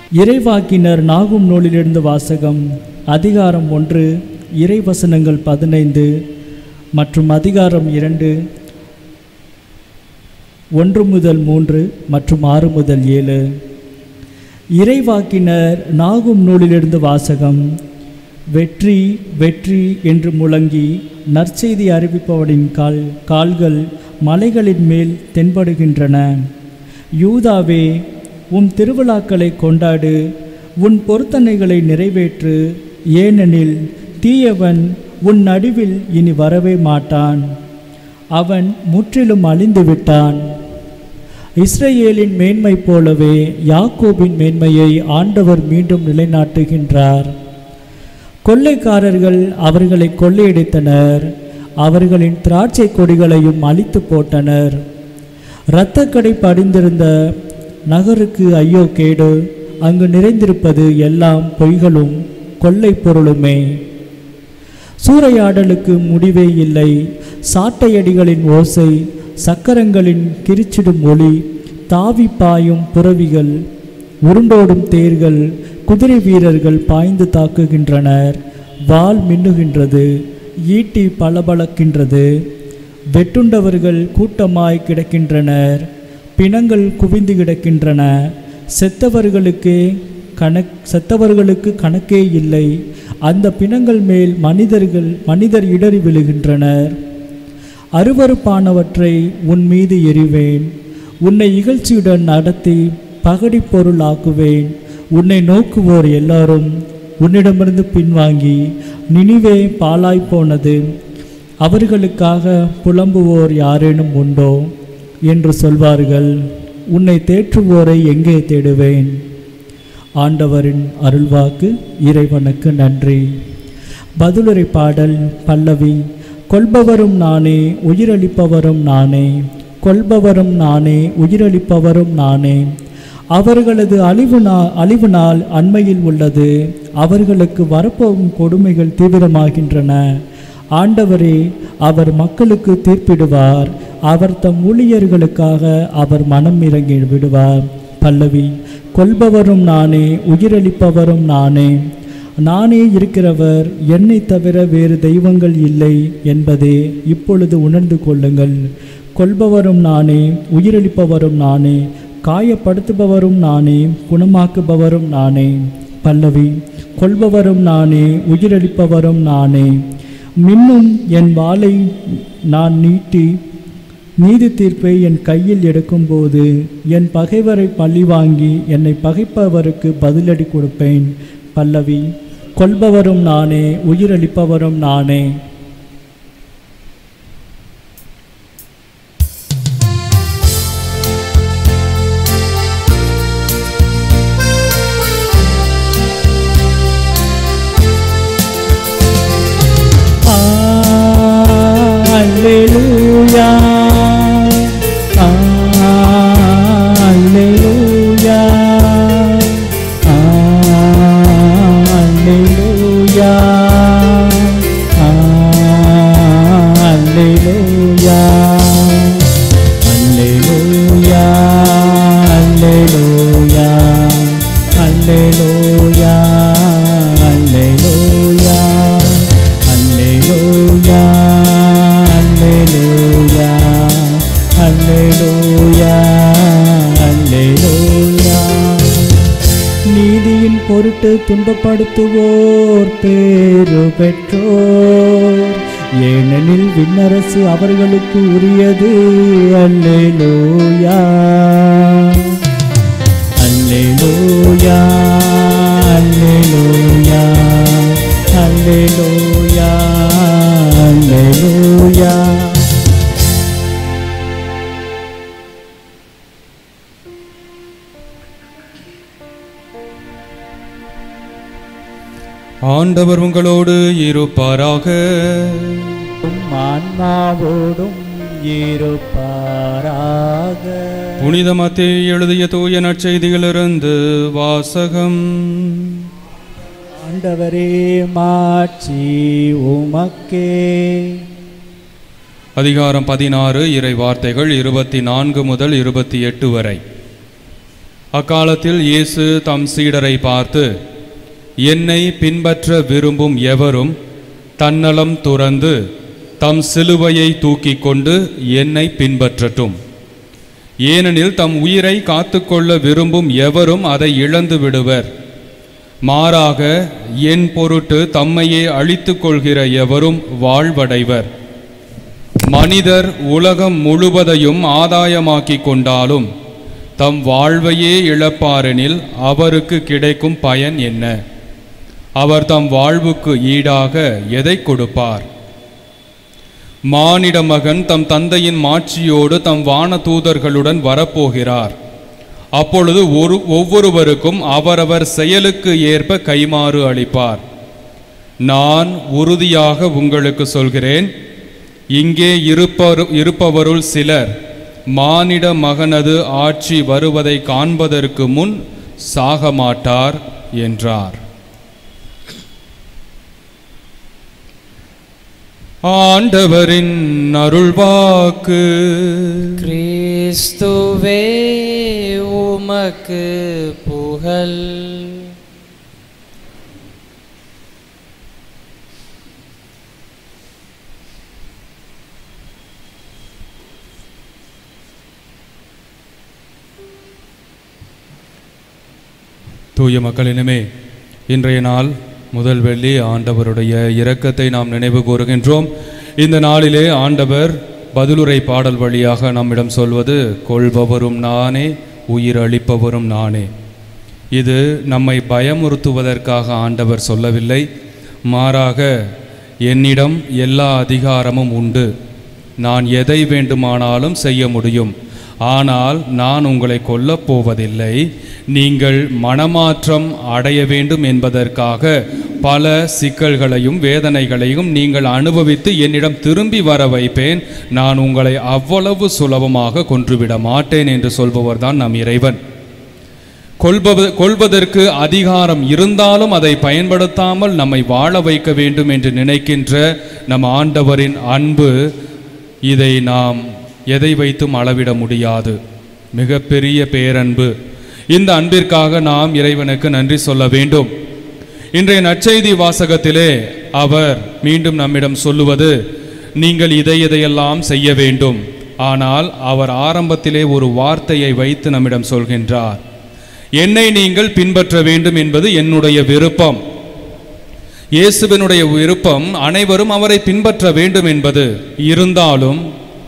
இறைவாக்கினர் நாகும் நூலிலிருந்து வாசகம் அதிகாரம் ஒன்று இறைவசனங்கள் பதினைந்து மற்றும் அதிகாரம் இரண்டு ஒன்று முதல் மூன்று மற்றும் ஆறு முதல் ஏழு இறைவாக்கினர் நாகும் நூலிலிருந்து வாசகம் வெற்றி வெற்றி என்று முழங்கி நற்செய்தி அறிவிப்பவனின் கால் கால்கள் மலைகளின் மேல் தென்படுகின்றன யூதாவே உன் திருவிழாக்களை கொண்டாடு உன் பொருத்தனைகளை நிறைவேற்று ஏனெனில் தீயவன் உன் நடுவில் இனி வரவே மாட்டான் அவன் முற்றிலும் அழிந்து விட்டான் இஸ்ரேலின் மேன்மை போலவே யாக்கோபின் மேன்மையை ஆண்டவர் மீண்டும் நிலைநாட்டுகின்றார் கொள்ளைக்காரர்கள் அவர்களை கொள்ளையடித்தனர் அவர்களின் திராட்சை கொடிகளையும் அழித்து போட்டனர் இரத்தக்கடை படிந்திருந்த நகருக்கு ஐயோ கேடு அங்கு நிறைந்திருப்பது எல்லாம் பொய்களும் கொள்ளை பொருளுமே சூறையாடலுக்கு முடிவே இல்லை சாட்டையடிகளின் ஓசை சக்கரங்களின் கிரிச்சிடும் ஒளி தாவி பாயும் புறவிகள் உருண்டோடும் தேர்கள் குதிரை வீரர்கள் பாய்ந்து தாக்குகின்றனர் வாள் மின்னுகின்றது ஈட்டி பளபளக்கின்றது வெட்டுண்டவர்கள் கூட்டமாய் கிடக்கின்றனர் பிணங்கள் குவிந்து கிடக்கின்றன செத்தவர்களுக்கு கணக் செத்தவர்களுக்கு கணக்கே இல்லை அந்த பிணங்கள் மேல் மனிதர்கள் மனிதர் இடறி விழுகின்றனர் அருவருப்பானவற்றை உன் மீது எறிவேன் உன்னை இகழ்ச்சியுடன் நடத்தி பகடி பொருள் ஆக்குவேன் உன்னை நோக்குவோர் எல்லாரும் உன்னிடமிருந்து பின்வாங்கி நினிவே பாலாய் போனது அவர்களுக்காக புலம்புவோர் யாரேனும் உண்டோ என்று சொல்வார்கள் உன்னை தேற்றுவோரை எங்கே தேடுவேன் ஆண்டவரின் அருள்வாக்கு இறைவனுக்கு நன்றி பதிலுரை பாடல் பல்லவி கொல்பவரும் நானே உயிரளிப்பவரும் நானே கொல்பவரும் நானே உயிரளிப்பவரும் நானே அவர்களது அழிவு நா அழிவு நாள் அண்மையில் உள்ளது அவர்களுக்கு வரப்போகும் கொடுமைகள் தீவிரமாகின்றன ஆண்டவரே அவர் மக்களுக்கு தீர்ப்பிடுவார் அவர் தம் ஊழியர்களுக்காக அவர் மனம் இறங்கி விடுவார் பல்லவி கொல்பவரும் நானே உயிரளிப்பவரும் நானே நானே இருக்கிறவர் என்னை தவிர வேறு தெய்வங்கள் இல்லை என்பதே இப்பொழுது உணர்ந்து கொள்ளுங்கள் கொல்பவரும் நானே உயிரளிப்பவரும் நானே காயப்படுத்துபவரும் நானே குணமாக்குபவரும் நானே பல்லவி கொல்பவரும் நானே உயிரளிப்பவரும் நானே மின்னும் என் வாளை நான் நீட்டி நீதி தீர்ப்பை என் கையில் எடுக்கும்போது என் பகைவரை பழி வாங்கி என்னை பகைப்பவருக்கு பதிலடி கொடுப்பேன் பல்லவி கொல்பவரும் நானே உயிரளிப்பவரும் நானே Alleluia. Alleluia. Alleluia. Alleluia. Alleluia. Alleluia. Alleluia. Alleluia. Alleluia, Alleluia, Alleluia, Alleluia. நீதியின் பொருட்டு துன்பப்படுத்துவோர் பேரு பெற்றோர் ஏனெனில் விண்ணரசு அவர்களுக்கு உரியது அல்லேலூயா அல்லேலூயா அல்லேலூயா அல்லேலூயா அல்லேலூயா ஆண்டவர் உங்களோடு இருப்பாராக உம் ஆன்மாவோடும் இருப்பாராக புனித மத்தேயு எழுதிய தூய நற்செய்தியிலிருந்து வாசகம் ஆண்டவரே மாட்சி உமக்கே அதிகாரம் பதினாறு இறை வார்த்தைகள் இருபத்தி நான்கு முதல் இருபத்தி எட்டு வரை அக்காலத்தில் இயேசு தம் சீடரை பார்த்து என்னை பின்பற்ற விரும்பும் எவரும் தன்னலம் துறந்து தம் சிலுவையை தூக்கிக் கொண்டு என்னை பின்பற்றட்டும் ஏனெனில் தம் உயிரை காத்துக்கொள்ள விரும்பும் எவரும் அதை இழந்து விடுவர் மாறாக என் பொருட்டு தம்மையே அழித்துக் கொள்கிற எவரும் வாழ்வடைவர் மனிதர் உலகம் முழுவதையும் ஆதாயமாக்கிக் கொண்டாலும் தம் வாழ்வையே இழப்பாரெனில் அவருக்கு கிடைக்கும் பயன் என்ன அவர் தம் வாழ்வுக்கு ஈடாக எதை கொடுப்பார் மானிட மகன் தம் தந்தையின் மாட்சியோடு தம் வான தூதர்களுடன் வரப்போகிறார் அப்பொழுது ஒரு ஒவ்வொருவருக்கும் அவரவர் செயலுக்கு ஏற்ப கைமாறு அளிப்பார் நான் உறுதியாக உங்களுக்கு சொல்கிறேன் இங்கே இருப்பரு இருப்பவருள் சிலர் மானிட மகனது ஆட்சி வருவதை காண்பதற்கு முன் சாக மாட்டார் என்றார் ஆண்டவரின் அருள்வாக்கு கிறிஸ்துவே உமக்கு புகழ் தூய மக்களினமே இன்றைய நாள் முதல் வெள்ளி ஆண்டவருடைய இரக்கத்தை நாம் நினைவு கூறுகின்றோம் இந்த நாளிலே ஆண்டவர் பதிலுரை பாடல் வழியாக நம்மிடம் சொல்வது கொள்பவரும் நானே உயிர் அளிப்பவரும் நானே இது நம்மை பயமுறுத்துவதற்காக ஆண்டவர் சொல்லவில்லை மாறாக என்னிடம் எல்லா அதிகாரமும் உண்டு நான் எதை வேண்டுமானாலும் செய்ய முடியும் ஆனால் நான் உங்களை கொல்லப் போவதில்லை நீங்கள் மனமாற்றம் அடைய வேண்டும் என்பதற்காக பல சிக்கல்களையும் வேதனைகளையும் நீங்கள் அனுபவித்து என்னிடம் திரும்பி வர வைப்பேன் நான் உங்களை அவ்வளவு சுலபமாக கொன்றுவிட மாட்டேன் என்று சொல்பவர்தான் நம் இறைவன் கொள்பவ கொள்வதற்கு அதிகாரம் இருந்தாலும் அதை பயன்படுத்தாமல் நம்மை வாழ வைக்க வேண்டும் என்று நினைக்கின்ற நம் ஆண்டவரின் அன்பு இதை நாம் எதை வைத்தும் அளவிட முடியாது மிகப்பெரிய பேரன்பு இந்த அன்பிற்காக நாம் இறைவனுக்கு நன்றி சொல்ல வேண்டும் இன்றைய நற்செய்தி வாசகத்திலே அவர் மீண்டும் நம்மிடம் சொல்லுவது நீங்கள் இதை இதையெல்லாம் செய்ய வேண்டும் ஆனால் அவர் ஆரம்பத்திலே ஒரு வார்த்தையை வைத்து நம்மிடம் சொல்கின்றார் என்னை நீங்கள் பின்பற்ற வேண்டும் என்பது என்னுடைய விருப்பம் இயேசுவினுடைய விருப்பம் அனைவரும் அவரை பின்பற்ற வேண்டும் என்பது இருந்தாலும்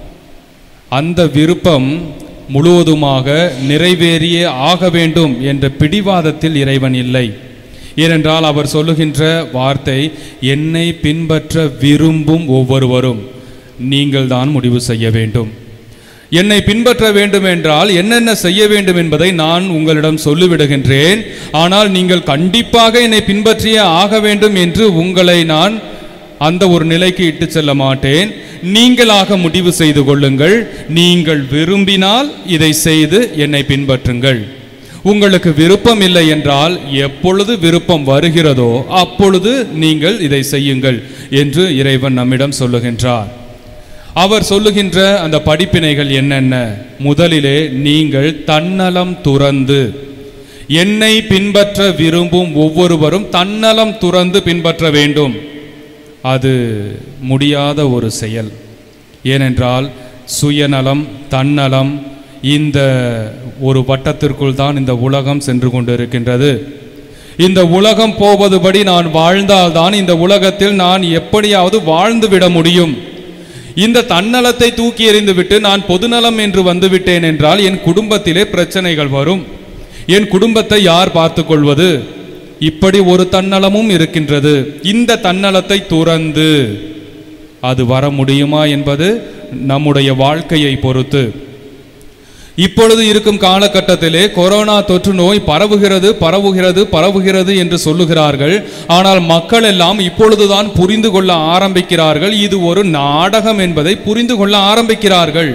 அந்த விருப்பம் முழுவதுமாக நிறைவேறியே ஆக வேண்டும் என்ற பிடிவாதத்தில் இறைவன் இல்லை ஏனென்றால் அவர் சொல்லுகின்ற வார்த்தை என்னை பின்பற்ற விரும்பும் ஒவ்வொருவரும் நீங்கள் தான் முடிவு செய்ய வேண்டும் என்னை பின்பற்ற வேண்டும் என்றால் என்னென்ன செய்ய வேண்டும் என்பதை நான் உங்களிடம் சொல்லிவிடுகின்றேன் ஆனால் நீங்கள் கண்டிப்பாக என்னை பின்பற்றியே ஆக வேண்டும் என்று உங்களை நான் அந்த ஒரு நிலைக்கு இட்டு செல்ல மாட்டேன் நீங்களாக முடிவு செய்து கொள்ளுங்கள் நீங்கள் விரும்பினால் இதை செய்து என்னை பின்பற்றுங்கள் உங்களுக்கு விருப்பம் இல்லை என்றால் எப்பொழுது விருப்பம் வருகிறதோ அப்பொழுது நீங்கள் இதை செய்யுங்கள் என்று இறைவன் நம்மிடம் சொல்லுகின்றார் அவர் சொல்லுகின்ற அந்த படிப்பினைகள் என்னென்ன முதலிலே நீங்கள் தன்னலம் துறந்து என்னை பின்பற்ற விரும்பும் ஒவ்வொருவரும் தன்னலம் துறந்து பின்பற்ற வேண்டும் அது முடியாத ஒரு செயல் ஏனென்றால் சுயநலம் தன்னலம் இந்த ஒரு வட்டத்திற்குள் தான் இந்த உலகம் சென்று கொண்டிருக்கின்றது இந்த உலகம் போவதுபடி நான் வாழ்ந்தால்தான் இந்த உலகத்தில் நான் எப்படியாவது வாழ்ந்து விட முடியும் இந்த தன்னலத்தை தூக்கி எறிந்துவிட்டு நான் பொதுநலம் என்று வந்துவிட்டேன் என்றால் என் குடும்பத்திலே பிரச்சனைகள் வரும் என் குடும்பத்தை யார் பார்த்து கொள்வது இப்படி ஒரு தன்னலமும் இருக்கின்றது இந்த தன்னலத்தை துறந்து அது வர முடியுமா என்பது நம்முடைய வாழ்க்கையை பொறுத்து இப்பொழுது இருக்கும் காலகட்டத்திலே கொரோனா தொற்று நோய் பரவுகிறது பரவுகிறது பரவுகிறது என்று சொல்லுகிறார்கள் ஆனால் மக்கள் எல்லாம் இப்பொழுதுதான் புரிந்து கொள்ள ஆரம்பிக்கிறார்கள் இது ஒரு நாடகம் என்பதை புரிந்து கொள்ள ஆரம்பிக்கிறார்கள்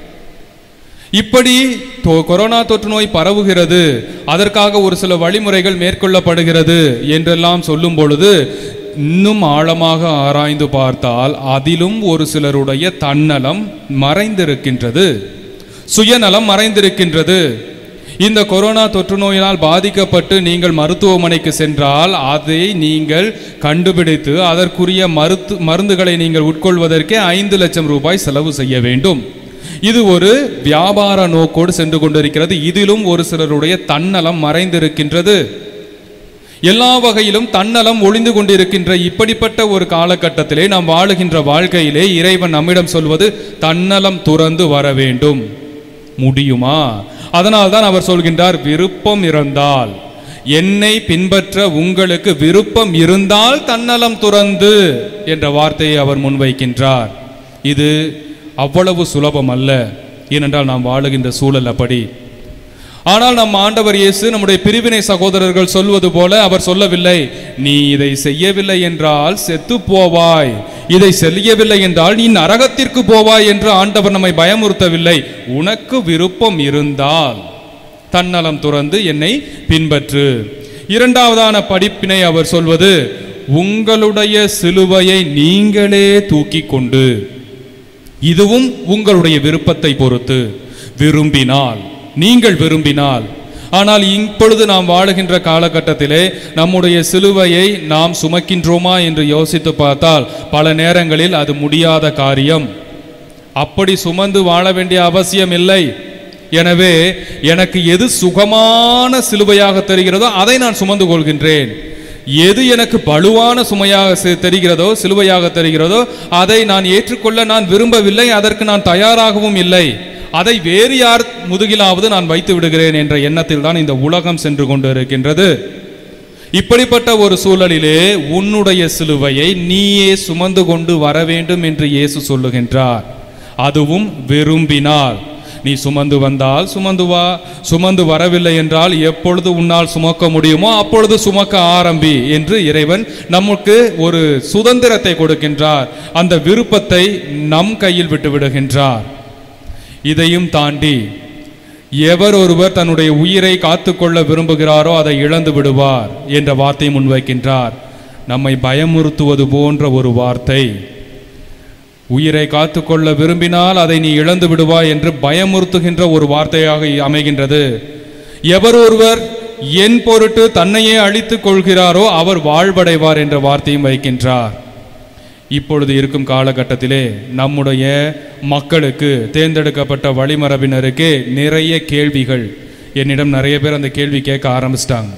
இப்படி தொ- கொரோனா தொற்று நோய் பரவுகிறது அதற்காக ஒரு சில வழிமுறைகள் மேற்கொள்ளப்படுகிறது என்றெல்லாம் சொல்லும் பொழுது இன்னும் ஆழமாக ஆராய்ந்து பார்த்தால் அதிலும் ஒரு சிலருடைய தன்னலம் மறைந்திருக்கின்றது சுயநலம் மறைந்திருக்கின்றது இந்த கொரோனா தொற்று நோயினால் பாதிக்கப்பட்டு நீங்கள் மருத்துவமனைக்கு சென்றால் அதை நீங்கள் கண்டுபிடித்து அதற்குரிய மருத்து மருந்துகளை நீங்கள் உட்கொள்வதற்கே ஐந்து லட்சம் ரூபாய் செலவு செய்ய வேண்டும் இது ஒரு வியாபார நோக்கோடு சென்று கொண்டிருக்கிறது இதிலும் ஒரு சிலருடைய தன்னலம் மறைந்திருக்கின்றது எல்லா வகையிலும் தன்னலம் ஒளிந்து கொண்டிருக்கின்ற இப்படிப்பட்ட ஒரு காலகட்டத்திலே நாம் வாழுகின்ற வாழ்க்கையிலே இறைவன் நம்மிடம் சொல்வது தன்னலம் துறந்து வர வேண்டும் முடியுமா அதனால்தான் அவர் சொல்கின்றார் விருப்பம் இருந்தால் என்னை பின்பற்ற உங்களுக்கு விருப்பம் இருந்தால் தன்னலம் துறந்து என்ற வார்த்தையை அவர் முன்வைக்கின்றார் இது அவ்வளவு சுலபம் அல்ல ஏனென்றால் நாம் வாழுகின்ற சூழல் அப்படி ஆனால் நம் ஆண்டவர் இயேசு நம்முடைய பிரிவினை சகோதரர்கள் சொல்வது போல அவர் சொல்லவில்லை நீ இதை செய்யவில்லை என்றால் செத்து போவாய் இதை செய்யவில்லை என்றால் நீ நரகத்திற்கு போவாய் என்று ஆண்டவர் நம்மை பயமுறுத்தவில்லை உனக்கு விருப்பம் இருந்தால் தன்னலம் துறந்து என்னை பின்பற்று இரண்டாவதான படிப்பினை அவர் சொல்வது உங்களுடைய சிலுவையை நீங்களே தூக்கி கொண்டு இதுவும் உங்களுடைய விருப்பத்தை பொறுத்து விரும்பினால் நீங்கள் விரும்பினால் ஆனால் இப்பொழுது நாம் வாழுகின்ற காலகட்டத்திலே நம்முடைய சிலுவையை நாம் சுமக்கின்றோமா என்று யோசித்து பார்த்தால் பல நேரங்களில் அது முடியாத காரியம் அப்படி சுமந்து வாழ வேண்டிய அவசியம் இல்லை எனவே எனக்கு எது சுகமான சிலுவையாக தெரிகிறதோ அதை நான் சுமந்து கொள்கின்றேன் எது எனக்கு பழுவான சுமையாக செ- தெரிகிறதோ சிலுவையாக தெரிகிறதோ அதை நான் ஏற்றுக்கொள்ள நான் விரும்பவில்லை அதற்கு நான் தயாராகவும் இல்லை அதை வேறு யார் முதுகிலாவது நான் வைத்து விடுகிறேன் என்ற எண்ணத்தில் தான் இந்த உலகம் சென்று கொண்டு இருக்கின்றது இப்படிப்பட்ட ஒரு சூழலிலே உன்னுடைய சிலுவையை நீயே சுமந்து கொண்டு வர வேண்டும் என்று இயேசு சொல்லுகின்றார் அதுவும் விரும்பினால் நீ சுமந்து வந்தால் சுமந்து வா சுமந்து வரவில்லை என்றால் எப்பொழுது உன்னால் சுமக்க முடியுமோ அப்பொழுது சுமக்க ஆரம்பி என்று இறைவன் நமக்கு ஒரு சுதந்திரத்தை கொடுக்கின்றார் அந்த விருப்பத்தை நம் கையில் விட்டு விடுகின்றார் இதையும் தாண்டி எவர் ஒருவர் தன்னுடைய உயிரை காத்துக்கொள்ள விரும்புகிறாரோ அதை இழந்து விடுவார் என்ற வார்த்தையை முன்வைக்கின்றார் நம்மை பயமுறுத்துவது போன்ற ஒரு வார்த்தை உயிரை காத்துக்கொள்ள விரும்பினால் அதை நீ இழந்து விடுவாய் என்று பயமுறுத்துகின்ற ஒரு வார்த்தையாக அமைகின்றது எவர் ஒருவர் என் பொருட்டு தன்னையே அழித்துக் கொள்கிறாரோ அவர் வாழ்வடைவார் என்ற வார்த்தையும் வைக்கின்றார் இப்பொழுது இருக்கும் காலகட்டத்திலே நம்முடைய மக்களுக்கு தேர்ந்தெடுக்கப்பட்ட வழிமரபினருக்கு நிறைய கேள்விகள் என்னிடம் நிறைய பேர் அந்த கேள்வி கேட்க ஆரம்பிச்சிட்டாங்க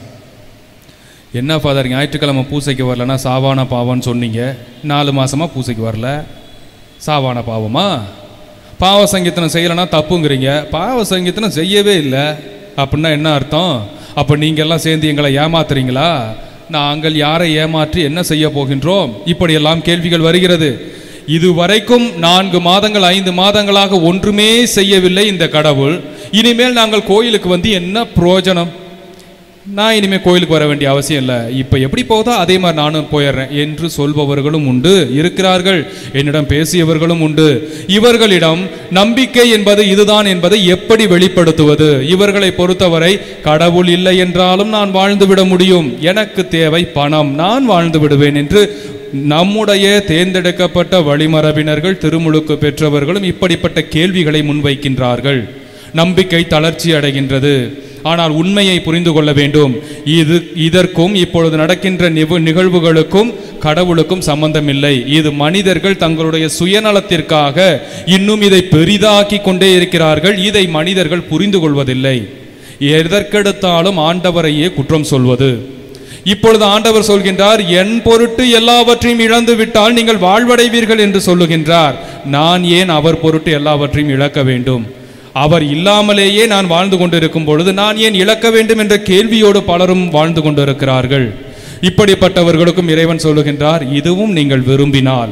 என்ன ஃபாதர் ஞாயிற்றுக்கிழமை பூசைக்கு வரலன்னா சாவான பாவம்னு சொன்னீங்க நாலு மாசமா பூசைக்கு வரல சாவான பாவமா பாவ சங்கீதனம் செய்யலைன்னா தப்புங்கிறீங்க பாவ சங்கீதனம் செய்யவே இல்லை அப்படின்னா என்ன அர்த்தம் அப்போ நீங்க எல்லாம் சேர்ந்து எங்களை ஏமாத்துறீங்களா நாங்கள் யாரை ஏமாற்றி என்ன செய்ய போகின்றோம் இப்படியெல்லாம் கேள்விகள் வருகிறது இதுவரைக்கும் நான்கு மாதங்கள் ஐந்து மாதங்களாக ஒன்றுமே செய்யவில்லை இந்த கடவுள் இனிமேல் நாங்கள் கோயிலுக்கு வந்து என்ன பிரயோஜனம் நான் இனிமேல் கோயிலுக்கு வர வேண்டிய அவசியம் இல்லை இப்போ எப்படி போதோ அதே மாதிரி நானும் போயிடுறேன் என்று சொல்பவர்களும் உண்டு இருக்கிறார்கள் என்னிடம் பேசியவர்களும் உண்டு இவர்களிடம் நம்பிக்கை என்பது இதுதான் என்பதை எப்படி வெளிப்படுத்துவது இவர்களை பொறுத்தவரை கடவுள் இல்லை என்றாலும் நான் வாழ்ந்து விட முடியும் எனக்கு தேவை பணம் நான் வாழ்ந்து விடுவேன் என்று நம்முடைய தேர்ந்தெடுக்கப்பட்ட வழிமரபினர்கள் திருமுழுக்கு பெற்றவர்களும் இப்படிப்பட்ட கேள்விகளை முன்வைக்கின்றார்கள் நம்பிக்கை தளர்ச்சி அடைகின்றது ஆனால் உண்மையை புரிந்து கொள்ள வேண்டும் இது இதற்கும் இப்பொழுது நடக்கின்ற நிவு- நிகழ்வுகளுக்கும் கடவுளுக்கும் சம்பந்தமில்லை இது மனிதர்கள் தங்களுடைய சுயநலத்திற்காக இன்னும் இதை பெரிதாக்கி கொண்டே இருக்கிறார்கள் இதை மனிதர்கள் புரிந்து கொள்வதில்லை எதற்கெடுத்தாலும் ஆண்டவரையே குற்றம் சொல்வது இப்பொழுது ஆண்டவர் சொல்கின்றார் என் பொருட்டு எல்லாவற்றையும் இழந்து விட்டால் நீங்கள் வாழ்வடைவீர்கள் என்று சொல்லுகின்றார் நான் ஏன் அவர் பொருட்டு எல்லாவற்றையும் இழக்க வேண்டும் அவர் இல்லாமலேயே நான் வாழ்ந்து கொண்டிருக்கும் பொழுது நான் ஏன் இழக்க வேண்டும் என்ற கேள்வியோடு பலரும் வாழ்ந்து கொண்டிருக்கிறார்கள் இப்படிப்பட்டவர்களுக்கும் இறைவன் சொல்லுகின்றார் இதுவும் நீங்கள் விரும்பினால்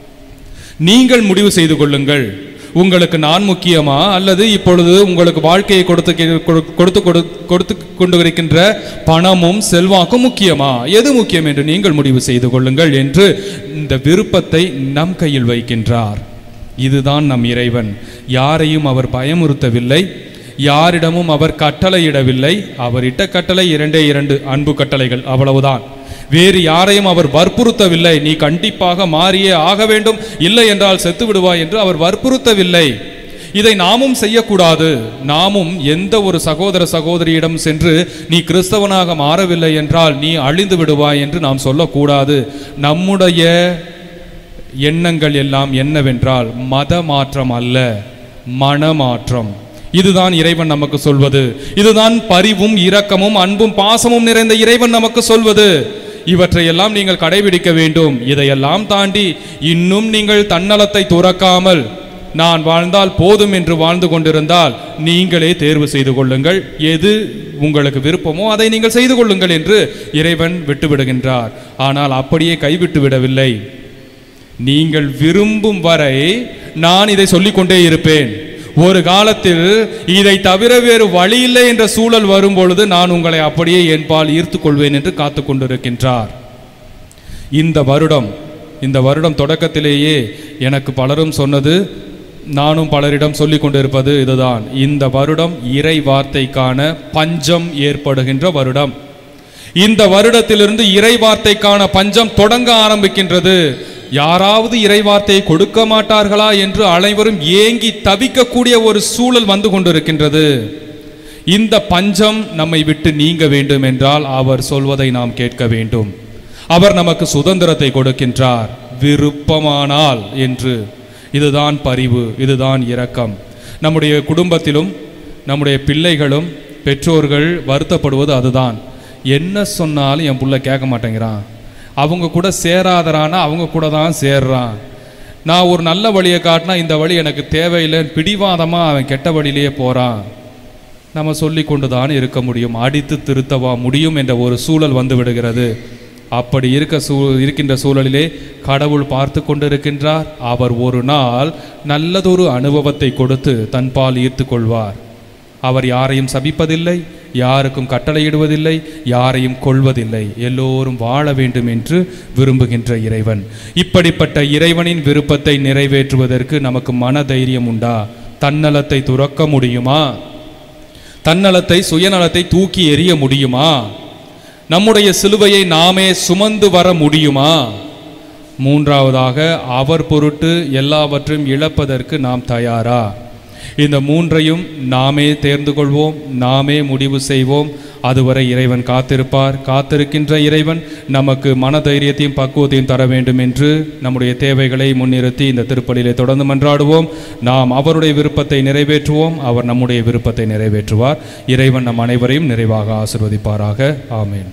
நீங்கள் முடிவு செய்து கொள்ளுங்கள் உங்களுக்கு நான் முக்கியமா அல்லது இப்பொழுது உங்களுக்கு வாழ்க்கையை கொடுத்து கொடு- கொடுத்து கொடு- கொடுத்து கொண்டு இருக்கின்ற பணமும் செல்வாக்கும் முக்கியமா எது முக்கியம் என்று நீங்கள் முடிவு செய்து கொள்ளுங்கள் என்று இந்த விருப்பத்தை நம் கையில் வைக்கின்றார் இதுதான் நம் இறைவன் யாரையும் அவர் பயமுறுத்தவில்லை யாரிடமும் அவர் கட்டளையிடவில்லை அவர் இட்ட கட்டளை இரண்டே இரண்டு அன்பு கட்டளைகள் அவ்வளவுதான் வேறு யாரையும் அவர் வற்புறுத்தவில்லை நீ கண்டிப்பாக மாறியே ஆக வேண்டும் இல்லை என்றால் செத்து விடுவாய் என்று அவர் வற்புறுத்தவில்லை இதை நாமும் செய்யக்கூடாது நாமும் எந்த ஒரு சகோதர சகோதரியிடம் சென்று நீ கிறிஸ்தவனாக மாறவில்லை என்றால் நீ அழிந்து விடுவாய் என்று நாம் சொல்லக்கூடாது நம்முடைய எண்ணங்கள் எல்லாம் என்னவென்றால் மத மாற்றம் அல்ல மனமாற்றம் இதுதான் இறைவன் நமக்கு சொல்வது இதுதான் பரிவும் இரக்கமும் அன்பும் பாசமும் நிறைந்த இறைவன் நமக்கு சொல்வது இவற்றையெல்லாம் நீங்கள் கடைபிடிக்க வேண்டும் இதையெல்லாம் தாண்டி இன்னும் நீங்கள் தன்னலத்தை துறக்காமல் நான் வாழ்ந்தால் போதும் என்று வாழ்ந்து கொண்டிருந்தால் நீங்களே தேர்வு செய்து கொள்ளுங்கள் எது உங்களுக்கு விருப்பமோ அதை நீங்கள் செய்து கொள்ளுங்கள் என்று இறைவன் விட்டுவிடுகின்றார் ஆனால் அப்படியே கைவிட்டு விடவில்லை நீங்கள் விரும்பும் வரை நான் இதை சொல்லிக்கொண்டே இருப்பேன் ஒரு காலத்தில் இதை தவிர வேறு வழி இல்லை என்ற சூழல் வரும் பொழுது நான் உங்களை அப்படியே என்பால் ஈர்த்து கொள்வேன் என்று காத்து கொண்டிருக்கின்றார் இந்த வருடம் இந்த வருடம் தொடக்கத்திலேயே எனக்கு பலரும் சொன்னது நானும் பலரிடம் சொல்லிக் கொண்டிருப்பது இதுதான் இந்த வருடம் இறை வார்த்தைக்கான பஞ்சம் ஏற்படுகின்ற வருடம் இந்த வருடத்திலிருந்து இறை வார்த்தைக்கான பஞ்சம் தொடங்க ஆரம்பிக்கின்றது யாராவது இறை வார்த்தையை கொடுக்க மாட்டார்களா என்று அனைவரும் ஏங்கி தவிக்கக்கூடிய ஒரு சூழல் வந்து கொண்டிருக்கின்றது இந்த பஞ்சம் நம்மை விட்டு நீங்க வேண்டும் என்றால் அவர் சொல்வதை நாம் கேட்க வேண்டும் அவர் நமக்கு சுதந்திரத்தை கொடுக்கின்றார் விருப்பமானால் என்று இதுதான் பரிவு இதுதான் இரக்கம் நம்முடைய குடும்பத்திலும் நம்முடைய பிள்ளைகளும் பெற்றோர்கள் வருத்தப்படுவது அதுதான் என்ன சொன்னாலும் என் புள்ள கேட்க மாட்டேங்கிறான் அவங்க கூட சேராதரானா அவங்க கூட தான் சேர்றான் நான் ஒரு நல்ல வழியை காட்டினா இந்த வழி எனக்கு தேவையில்லைன்னு பிடிவாதமாக அவன் கெட்ட வழியிலேயே போகிறான் நம்ம சொல்லி கொண்டு தான் இருக்க முடியும் அடித்து திருத்தவா முடியும் என்ற ஒரு சூழல் வந்து விடுகிறது அப்படி இருக்க சூ இருக்கின்ற சூழலிலே கடவுள் பார்த்து கொண்டிருக்கின்றார் அவர் ஒரு நாள் நல்லதொரு அனுபவத்தை கொடுத்து தன்பால் ஈர்த்து கொள்வார் அவர் யாரையும் சபிப்பதில்லை யாருக்கும் கட்டளையிடுவதில்லை யாரையும் கொள்வதில்லை எல்லோரும் வாழ வேண்டும் என்று விரும்புகின்ற இறைவன் இப்படிப்பட்ட இறைவனின் விருப்பத்தை நிறைவேற்றுவதற்கு நமக்கு மன தைரியம் உண்டா தன்னலத்தை துறக்க முடியுமா தன்னலத்தை சுயநலத்தை தூக்கி எறிய முடியுமா நம்முடைய சிலுவையை நாமே சுமந்து வர முடியுமா மூன்றாவதாக அவர் பொருட்டு எல்லாவற்றையும் இழப்பதற்கு நாம் தயாரா இந்த மூன்றையும் நாமே தேர்ந்து கொள்வோம் நாமே முடிவு செய்வோம் அதுவரை இறைவன் காத்திருப்பார் காத்திருக்கின்ற இறைவன் நமக்கு மனதைரியத்தையும் பக்குவத்தையும் தர வேண்டும் என்று நம்முடைய தேவைகளை முன்னிறுத்தி இந்த திருப்பலியிலே தொடர்ந்து மன்றாடுவோம் நாம் அவருடைய விருப்பத்தை நிறைவேற்றுவோம் அவர் நம்முடைய விருப்பத்தை நிறைவேற்றுவார் இறைவன் நம் அனைவரையும் நிறைவாக ஆசிர்வதிப்பாராக ஆமென்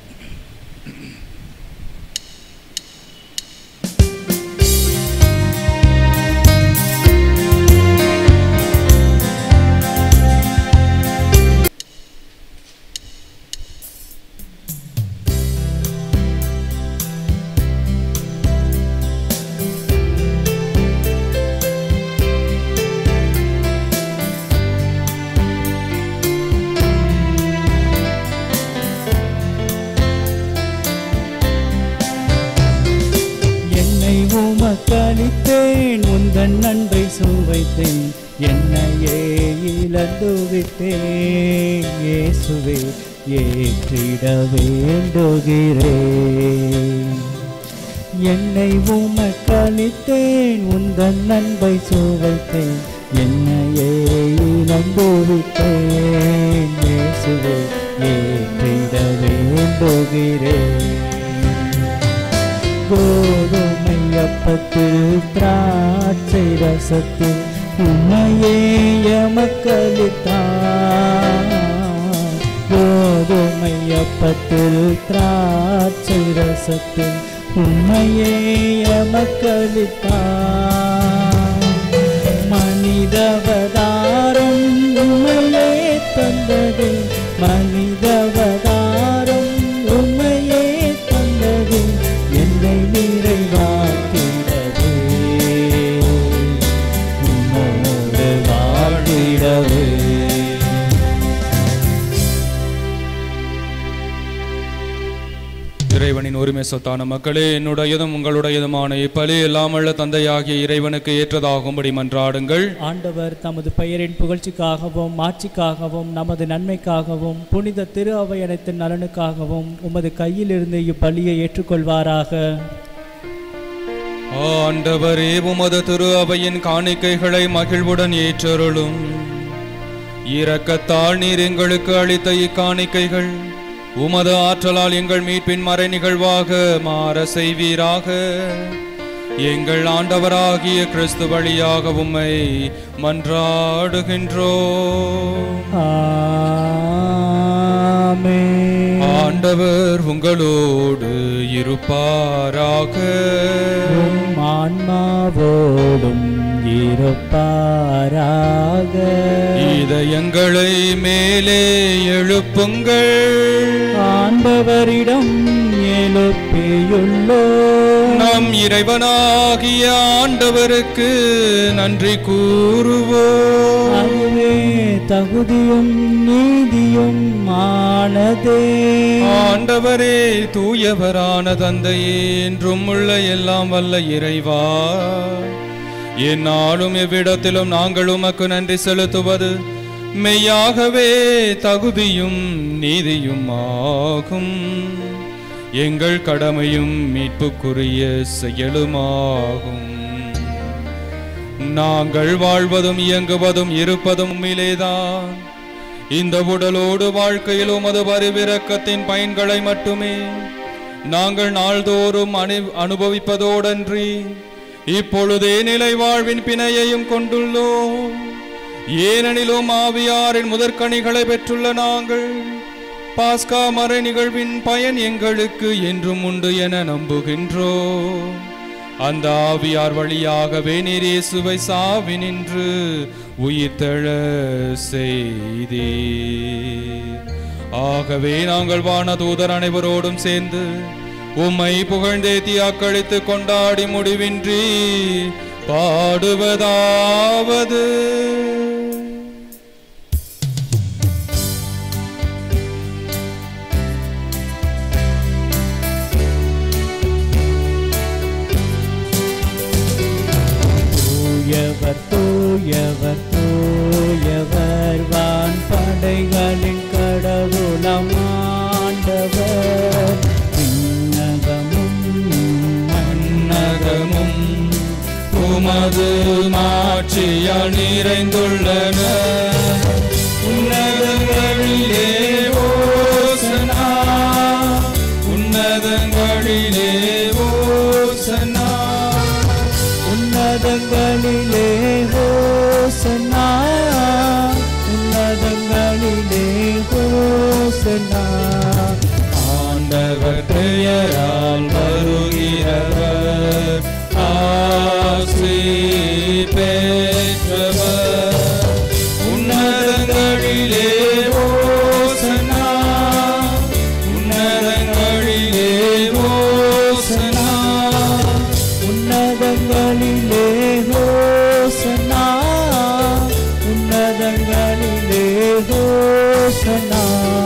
என்னை உமக்களித்தேன் உந்தன் நன்றை சுவைத்தேன் என்னையே இழந்து விட்டேன் இயேசுவே ஏற்றிட வேண்டுகிறேன் என்னை உமக்களித்தேன் உந்தன் நன்மை சுவைத்தேன் என்னையே இழந்து விட்டேன் இயேசுவே ஏற்றிட வேண்டுகிறேன் கோதுமை அப்பத்தில் திராட்சை ரசத்தில் உண்மையே எமக்களித்தான் கோதுமை அப்பத்தில் திராட்சை ரசத்தில் உண்மையே எமக்களித்தான் மனிதவதாரம் உண்மையே தந்தது மனிதவதாரம் உண்மையே தந்தது என்னை நிறைவாக்கிடவே உன்னோடு வாழ்ந்திடவே இறைவனின் உரிமை சொத்தான மக்களே என்னுடையதும் உங்களுடையதுமான இப்பலி எல்லாமல்ல தந்தையாகிய இறைவனுக்கு ஏற்றதாகும்படி மன்றாடுங்கள் ஆண்டவர் தமது பெயரின் புகழ்ச்சிக்காகவும் மாட்சிக்காகவும் நமது நன்மைக்காகவும் புனித திரு அவையனத்தின் நலனுக்காகவும் உமது கையிலிருந்து இப்பலியை ஏற்றுக்கொள்வாராக ஆண்டவரே உமது திரு அவையின் காணிக்கைகளை மகிழ்வுடன் ஏற்றருளும் இரக்கத்தால் நீர் எங்களுக்கு அளித்த இக்காணிக்கைகள் உமது ஆற்றலால் எங்கள் மீட்பின் மறை நிகழ்வாக மாற செய்வீராக எங்கள் ஆண்டவராகிய கிறிஸ்து வழியாக உம்மை மன்றாடுகின்றோம் ஆமென். ஆண்டவர் உங்களோடு இருப்பாராக உம் ஆன்மாவோடும் இருப்பாராக இதயங்களை மேலே எழுப்புங்கள் ஆண்டவரிடம் எழுப்பியுள்ளோ நம் இறைவனாகிய ஆண்டவருக்கு நன்றி கூறுவோம் அதுவே தகுதியும் நீதியும் ஆனதே ஆண்டவரே தூயவரான தந்தையே என்றும் உள்ள எல்லாம் வல்ல இறைவா என்னாலும் எவ்விடத்திலும் நாங்கள் உமக்கு நன்றி செலுத்துவது மெய்யாகவே தகுதியும் நீதியும் ஆகும் எங்கள் கடமையும் மீட்புக்குரிய செயலுமாகும் நாங்கள் வாழ்வதும் இயங்குவதும் இருப்பதும் உம்மிலேதான் இந்த உடலோடு வாழ்க்கையில் உமது பரிவிரக்கத்தின் பயன்களை மட்டுமே நாங்கள் நாள்தோறும் அனு அனுபவிப்பதோடன்றி இப்பொழுதே நிலை வாழ்வின் பிணையையும் கொண்டுள்ளோம் ஏனெனிலும் ஆவியாரின் முதற்கனிகளை பெற்றுள்ள நாங்கள் பாஸ்கா மறை நிகழ்வின் பயன் எங்களுக்கு என்றும் உண்டு என நம்புகின்றோம் அந்த ஆவியார் வழியாகவே நீர் இயேசுவை சாவி நின்று உயிர்த்தெழ செய்தீர் ஆகவே நாங்கள் வானதூதர் அனைவரோடும் சேர்ந்து உம்மை புகழ்ந்தேத்தி அக்களித்து கொண்டாடி முடிவின்றி பாடுவதாவது தூயவர் தூயவர் தூயவர் வான் படைகளின் கடவுளம் ஆண்டவர் விண்ணகமும் மன்னகமும் உமது மாட்சியால் நிறைந்துள்ளன உன்னதங்களிலே ஓசனா உன்னதங்களிலே ஓசனா உன்னதங்களிலே ஹோசனா உன்னதங்களிலே ஹோசனா ஆண்டவர் பெயரால் வருகிறவர் ஆசி பெற்றவர் உன்னதங்களிலே ஓசனா உன்னதங்களிலே ஓசனா உன்னதங்களிலே ஹோசனா உன்னதங்களிலே ஹோசனா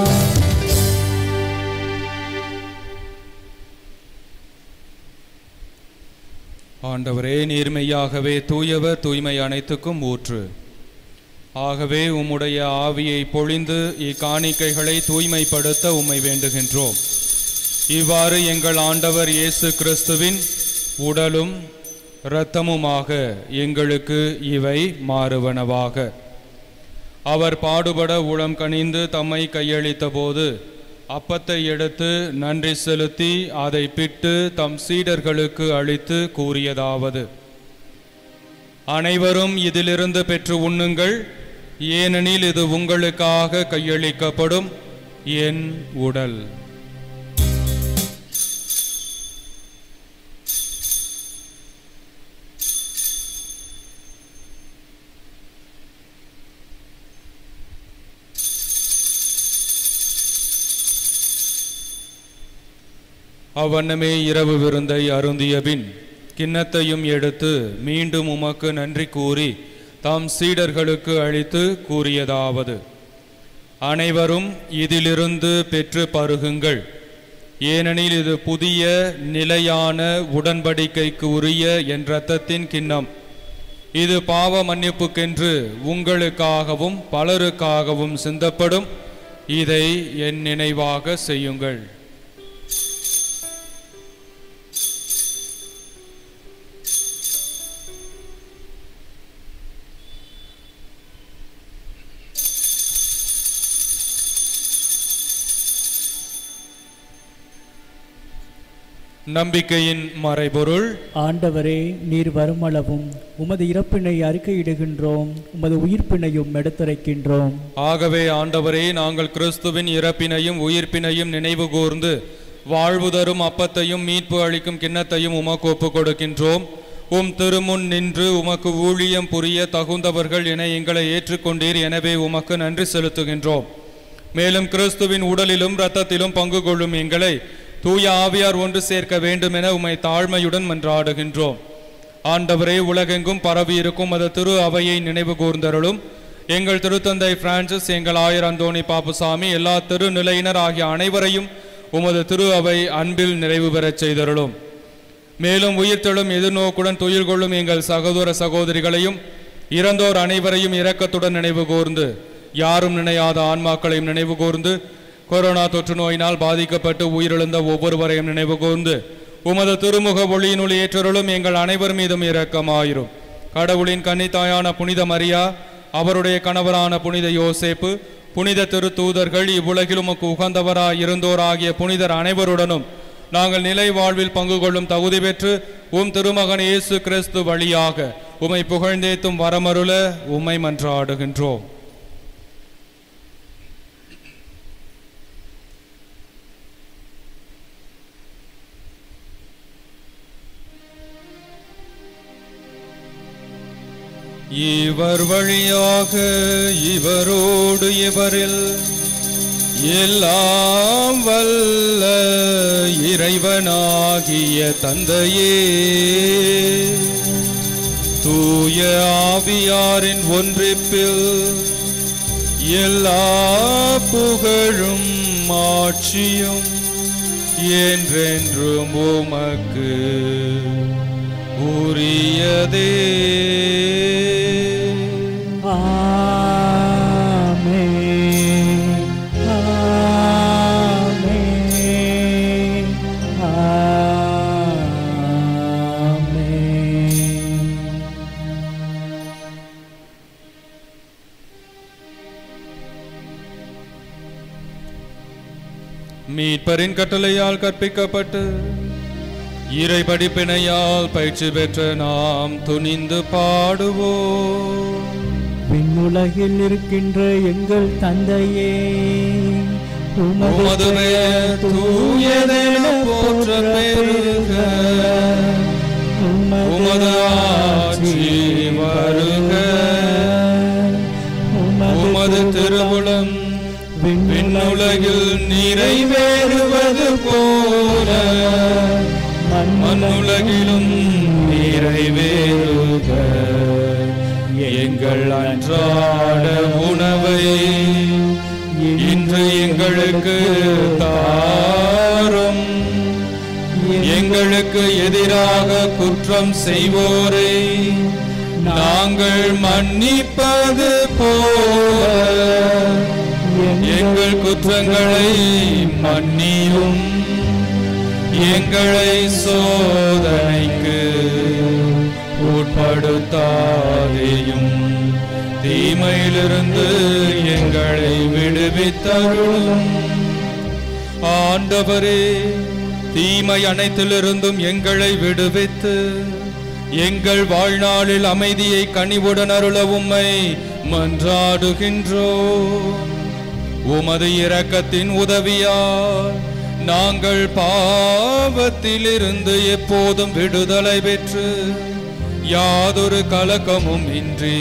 ஆண்டவரே நீர்மையாகவே தூயவர் தூய்மை அனைத்துக்கும் ஊற்று ஆகவே உம்முடைய ஆவியை பொழிந்து இக்காணிக்கைகளை தூய்மைப்படுத்த உம்மை வேண்டுகின்றோம் இவ்வாறு எங்கள் ஆண்டவர் இயேசு கிறிஸ்துவின் உடலும் இரத்தமுமாக எங்களுக்கு இவை மாறுவனவாக அவர் பாடுபட உளம் கனிந்து தம்மை கையளித்த போது அப்பத்தை எடுத்து நன்றி செலுத்தி அதை பிட்டு தம் சீடர்களுக்கு அளித்து கூறியதாவது அனைவரும் இதிலிருந்து பெற்று உண்ணுங்கள் ஏனெனில் இது உங்களுக்காக கையளிக்கப்படும் என் உடல் அவ்வண்ணமே இரவு விருந்தை அருந்தியபின் கிண்ணத்தையும் எடுத்து மீண்டும் உமக்கு நன்றி கூறி தாம் சீடர்களுக்கு அளித்து கூறியதாவது அனைவரும் இதிலிருந்து பெற்று பருகுங்கள் ஏனெனில் இது புதிய நிலையான உடன்படிக்கைக்கு உரிய என் இரத்தத்தின் கிண்ணம் இது பாவ மன்னிப்புக்கென்று உங்களுக்காகவும் பலருக்காகவும் சிந்தப்படும் இதை என் நினைவாக செய்யுங்கள் நம்பிக்கையின் மறைபொருள் ஆண்டவரே நீர் வருமளவும் உமது இறப்பினை அறிக்கையிடுகின்றோம் உமது உயிர்ப்பினையும் எடுத்துரைக்கின்றோம் ஆகவே ஆண்டவரே நாங்கள் கிறிஸ்துவின் இறப்பினையும் உயிர்ப்பினையும் நினைவு கூர்ந்து வாழ்வு தரும் அப்பத்தையும் மீட்பு அளிக்கும் கிண்ணத்தையும் உமக்கு ஒப்புக் கொடுக்கின்றோம் உம் திருமுன் நின்று உமக்கு ஊழியம் புரிய தகுந்தவர்கள் என எங்களை ஏற்றுக்கொண்டீர் எனவே உமக்கு நன்றி செலுத்துகின்றோம் மேலும் கிறிஸ்துவின் உடலிலும் இரத்தத்திலும் பங்கு கொள்ளும் எங்களை தூய ஆவியார் ஒன்று சேர்க்க வேண்டும் என உம்மை தாழ்மையுடன் மன்றாடுகின்றோம் ஆண்டவரே உலகெங்கும் பரவி இருக்கும் அது திரு அவையை நினைவு கூர்ந்தருளும் எங்கள் திருத்தந்தை பிரான்சிஸ் எங்கள் ஆயர் அந்தோணி பாப்புசாமி எல்லா திருநிலையினர் ஆகிய அனைவரையும் உமது திரு அவை அன்பில் நிறைவு பெறச் செய்தருளும் மேலும் உயிர்த்தெழும் எதிர்நோக்குடன் துயில் கொள்ளும் எங்கள் சகோதர சகோதரிகளையும் இறந்தோர் அனைவரையும் இரக்கத்துடன் நினைவு கூர்ந்து யாரும் நினையாத ஆன்மாக்களையும் நினைவு கூர்ந்து கொரோனா தொற்று நோயினால் பாதிக்கப்பட்டு உயிரிழந்த ஒவ்வொருவரையும் நினைவு கூர்ந்து உமது திருமுக ஒளியினுள் ஏற்றருளும் எங்கள் அனைவர் மீதும் இரக்கமாயிரும் கடவுளின் கன்னித்தாயான புனித மரியா அவருடைய கணவரான புனித யோசேப்பு புனித திருத்தூதர்கள் இவ்வுலகில் உமக்கு உகந்தவராய் இருந்தோராகிய புனிதர் அனைவருடனும் நாங்கள் நிலை வாழ்வில் பங்கு கொள்ளும் தகுதி பெற்று உம் திருமகன் இயேசு கிறிஸ்து வழியாக உம்மை புகழ்ந்தேத்தும் வரமருள உம்மை மன்றாடுகின்றோம் இவர் வழியாக இவரோடு இவரில் எல்லாம் வல்ல இறைவனாகிய தந்தையே தூய ஆவியாரின் ஒன்றிப்பில் எல்லா புகழும் ஆட்சியும் என்றென்றும் உமக்கு உரியதே ஆமென். ஆமென். ஆமென். மீட்பரின் கட்டளையால் கற்பிக்கப்பட்டு இறை படிப்பினையால் பயிற்சி பெற்ற நாம் துணிந்து பாடுவோம் விண்ணுலகில் இருக்கின்ற எங்கள் தந்தையே உமது பெயர் தூயதென போற்ற பெருக உமது ஆட்சி வருக உமது திருவுளம் விண்ணுலகில் நிறைவேறுவது போல மண்ணுலகிலும் நிறைவேறுக எங்கள் அன்றாட உணவை இன்று எங்களுக்கு தாரும் எங்களுக்கு எதிராக குற்றம் செய்வோரை நாங்கள் மன்னிப்பது போல எங்கள் குற்றங்களை மன்னியும் எங்களை சோதனைக்கு உட்படுத்தாதேயும் தீமையிலிருந்து எங்களை விடுவித்தருளும் ஆண்டவரே தீமை அனைத்திலிருந்தும் எங்களை விடுவித்து எங்கள் வாழ்நாளில் அமைதியை கனிவுடன் அருள உம்மை மன்றாடுகின்றோம் உமது இரக்கத்தின் உதவியால் நாங்கள் பாவத்திலிருந்து எப்போதும் விடுதலை பெற்று யாதொரு கலக்கமும் இன்றி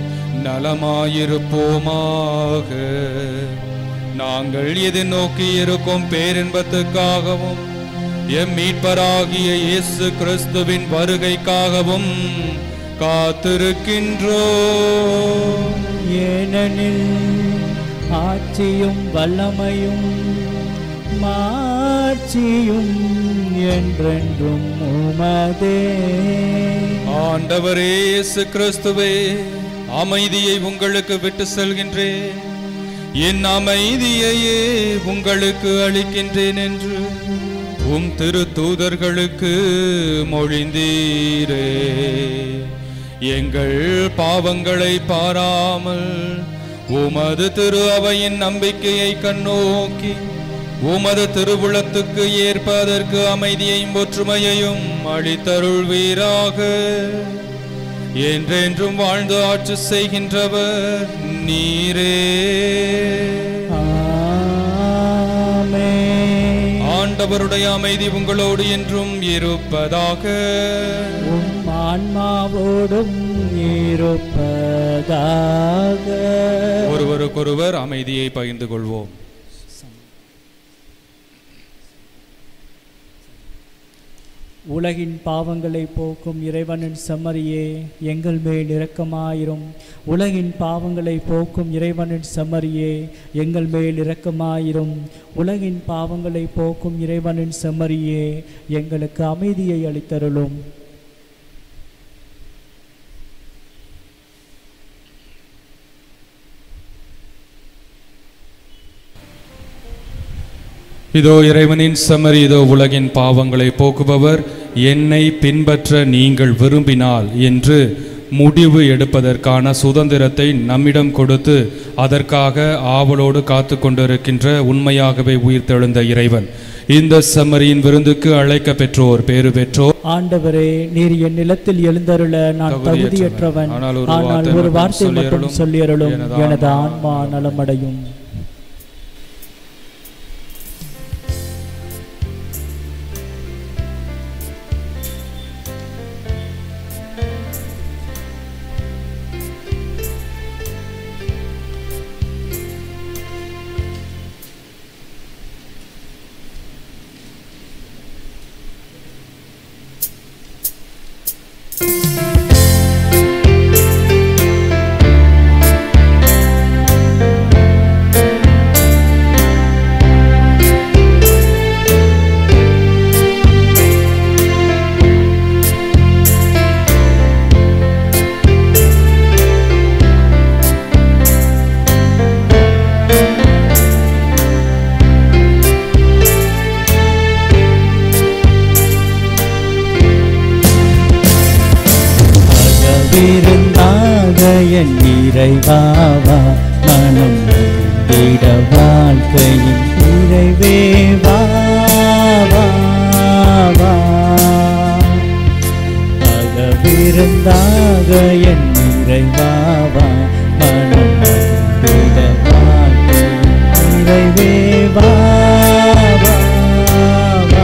நலமாயிருப்போமாக நாங்கள் எதிர்நோக்கி இருக்கும் பேரின்பத்துக்காகவும் எம் மீட்பராகிய இயேசு கிறிஸ்துவின் வருகைக்காகவும் காத்திருக்கின்றோம் ஏனெனில் ஆட்சியும் வல்லமையும் மாட்சியும் என்றென்றும் உமதே ஆண்டவரே இயேசு கிறிஸ்துவே அமைதியை உங்களுக்கு விட்டு செல்கின்றேன் என் அமைதியையே உங்களுக்கு அளிக்கின்றேன் என்று உம் திரு தூதர்களுக்கு மொழிந்தீரே எங்கள் பாவங்களை பாராமல் உமது திரு அவையின் நம்பிக்கையை கண்ணோக்கி உமது திருவுளத்துக்கு ஏற்ப அதற்கு அமைதியையும் ஒற்றுமையையும் அளித்தருள்வீராக என்றென்றும் வாழ்ந்து ஆட்சி செய்கின்றவர் நீரே ஆமென். ஆண்டவருடைய அமைதி உங்களோடு என்றும் இருப்பதாக உம் ஆன்மாவோடும் இருப்பதாக ஒருவருக்கொருவர் அமைதியை பகிர்ந்து கொள்வோம் உலகின் பாவங்களை போக்கும் இறைவனின் செம்மறியே எங்கள் மேல் இரக்கமாயிரும் உலகின் பாவங்களை போக்கும் இறைவனின் செம்மறியே எங்கள் மேல் இரக்கமாயிரும் உலகின் பாவங்களை போக்கும் இறைவனின் செம்மறியே எங்களுக்கு அமைதியை அளித்தருளும் இதோ இறைவனின் செம்மறி இதோ உலகின் பாவங்களை போக்குபவர் என்னை பின்பற்ற நீங்கள் விரும்பினால் என்று முடிவு எடுப்பதற்கான சுதந்திரத்தை நம்மிடம் கொடுத்து அதற்காக ஆவலோடு காத்து கொண்டிருக்கின்ற உண்மையாகவே உயிர்த்தெழுந்த இறைவன் இந்த செம்மறியின் விருந்துக்கு அழைக்க பெற்றோர் பேறு பெற்றோர் ஆண்டவரே நீர் என் நிலத்தில் எழுந்தருள நான் தகுதியற்றவன். தகுதியற்றவன் ஆனால் ஒரு ஆனால் வார்த்தை ஒரு மட்டும் வார்த்தை மட்டும் சொல்லியருளும். சொல்லியருளும் எனது எனது ஆன்மா ஆன்மா நலமடையும் விருந்தாக என் இறைவாவா மனம் மகிழ்ந்திட வாழ்க்கையின் இறைவே வா வா, வா. அக விருந்தாக என் இறைவாவா மனம் மகிழ்ந்திட வாழ்க்கையின் இறைவே வா வா, வா.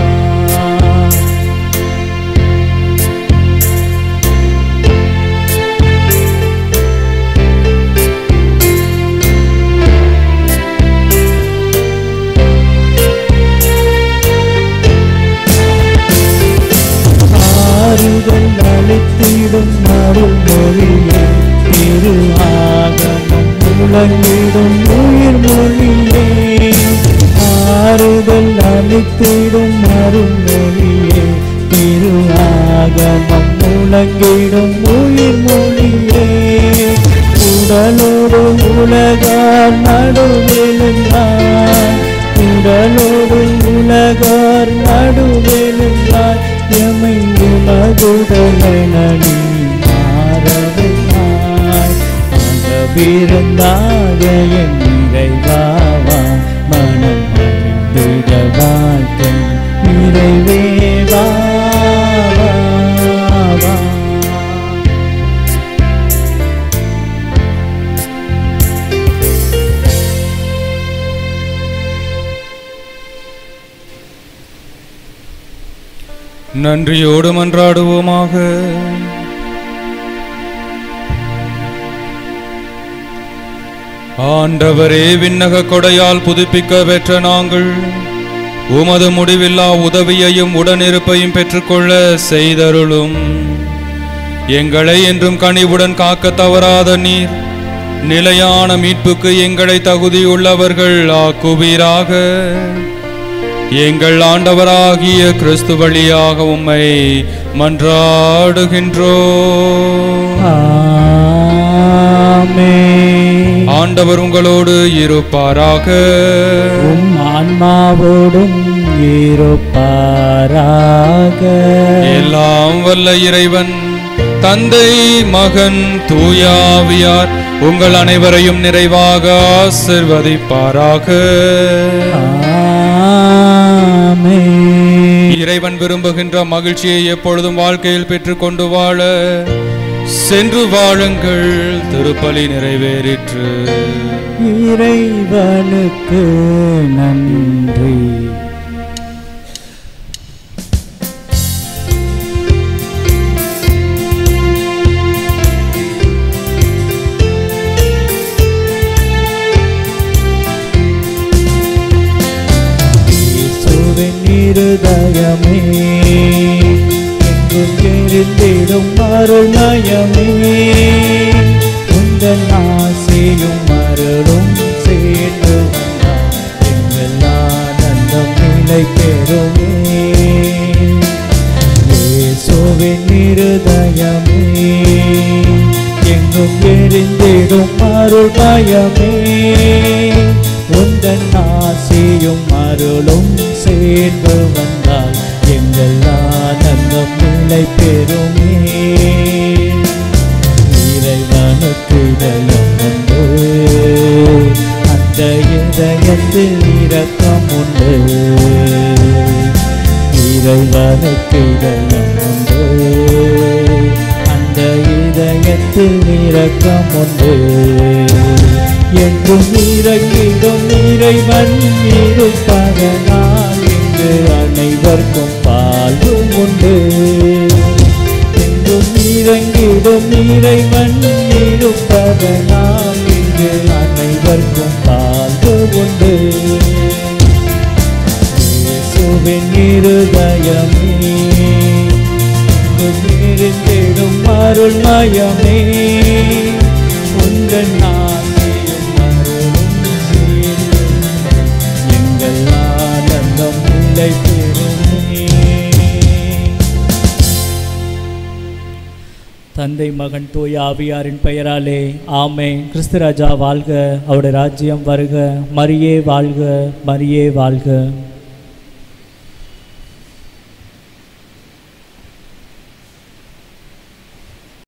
ஆறுதல் அளித்திடும் அருள் மொழியே திரு ஆகமம் முழங்கிடும் உயிர் மொழியே ஆறுதல் அளித்திடும் அருள் மொழியே திரு ஆகமம் முழங்கிடும் உயிர் மொழியே உடலோடு உலகார் நடுவெழுந்தார் உடலோடு உலகார் நடுவெழுந்தார் எமை உலகுடலென நீ மாறவில்லை விருந்தாக என் இறைவாவா மனம் மகிழ்ந்திட வாழ்க்கை நிறைவே வா வா, வா. நன்றியோடு மன்றாடுவோமாக ஆண்டவரே விண்ணக கொடையால் புதுப்பிக்க பெற்ற நாங்கள் உமது முடிவில்லா உதவியையும் உடனிருப்பையும் பெற்றுக்கொள்ள செய்தருளும் எங்களை என்றும் கனிவுடன் காக்க தவறாத நீர் நிலையான மீட்புக்கு எங்களை தகுதியுள்ளவர்கள் ஆக்குவீராக எங்கள் ஆண்டவராகிய கிறிஸ்து வழியாக உம்மை மன்றாடுகின்றோ ஆமென். ஆண்டவர் உங்களோடு இருப்பாராக உம் ஆன்மாவோடும் இருப்பாராக எல்லாம் வல்ல இறைவன் தந்தை மகன் தூயாவியார் உங்கள் அனைவரையும் நிறைவாக ஆசிர்வதிப்பாராக ஆமென். இறைவன் விரும்புகின்ற மகிழ்ச்சியை எப்பொழுதும் வாழ்க்கையில் பெற்றுக்கொண்டு வாழ சென்று வாழுங்கள் திருப்பலி நிறைவேறிற்று இறைவனுக்கு நன்றி இயேசுவின் இருதயமே எங்கும் எரிந்திடும் அருள்மயமே உங்கள் ஆசையும் அருளும் சேர்ந்து வந்தால் எங்கள் ஆனந்தம் நிலை பெறுமே இயேசுவின் இருதயமே எங்கும் எரிந்திடும் அருள்மயமே உந்தன் ஆசையும் அருளும் சேர்ந்து வந்தால் எங்கள் ஆனந்தம் நிலை பெறுமே இறைவனுக்கு இதயம் உண்டு அந்த இதயத்தில் இரக்கம் உண்டு இறைவனுக்கு இதயம் உண்டு அந்த இதயத்தில் இரக்கம் உண்டு என்றும் இறங்கிடும் இறைவன் இருப்பதனால் இங்கு அனைவருக்கும் பாலும் உண்டு என்றும் இறங்கிடும் இறைவன் இருப்பதனால் இங்கு அனைவருக்கும் பால்வு உண்டு இயேசுவின் இருதயமே எங்கும் இருந்திடும் அருள்மயமே உங்கள் ஆசையும் அருளும் சேர்ந்து எங்கள் ஆனந்தம் நிலை பெறுமே தந்தை மகன் தூய ஆவியாரின் பெயராலே ஆமே கிறிஸ்துராஜா வாழ்க அவருடைய ராஜ்யம் வருக மரியே வாழ்க மரியே வாழ்க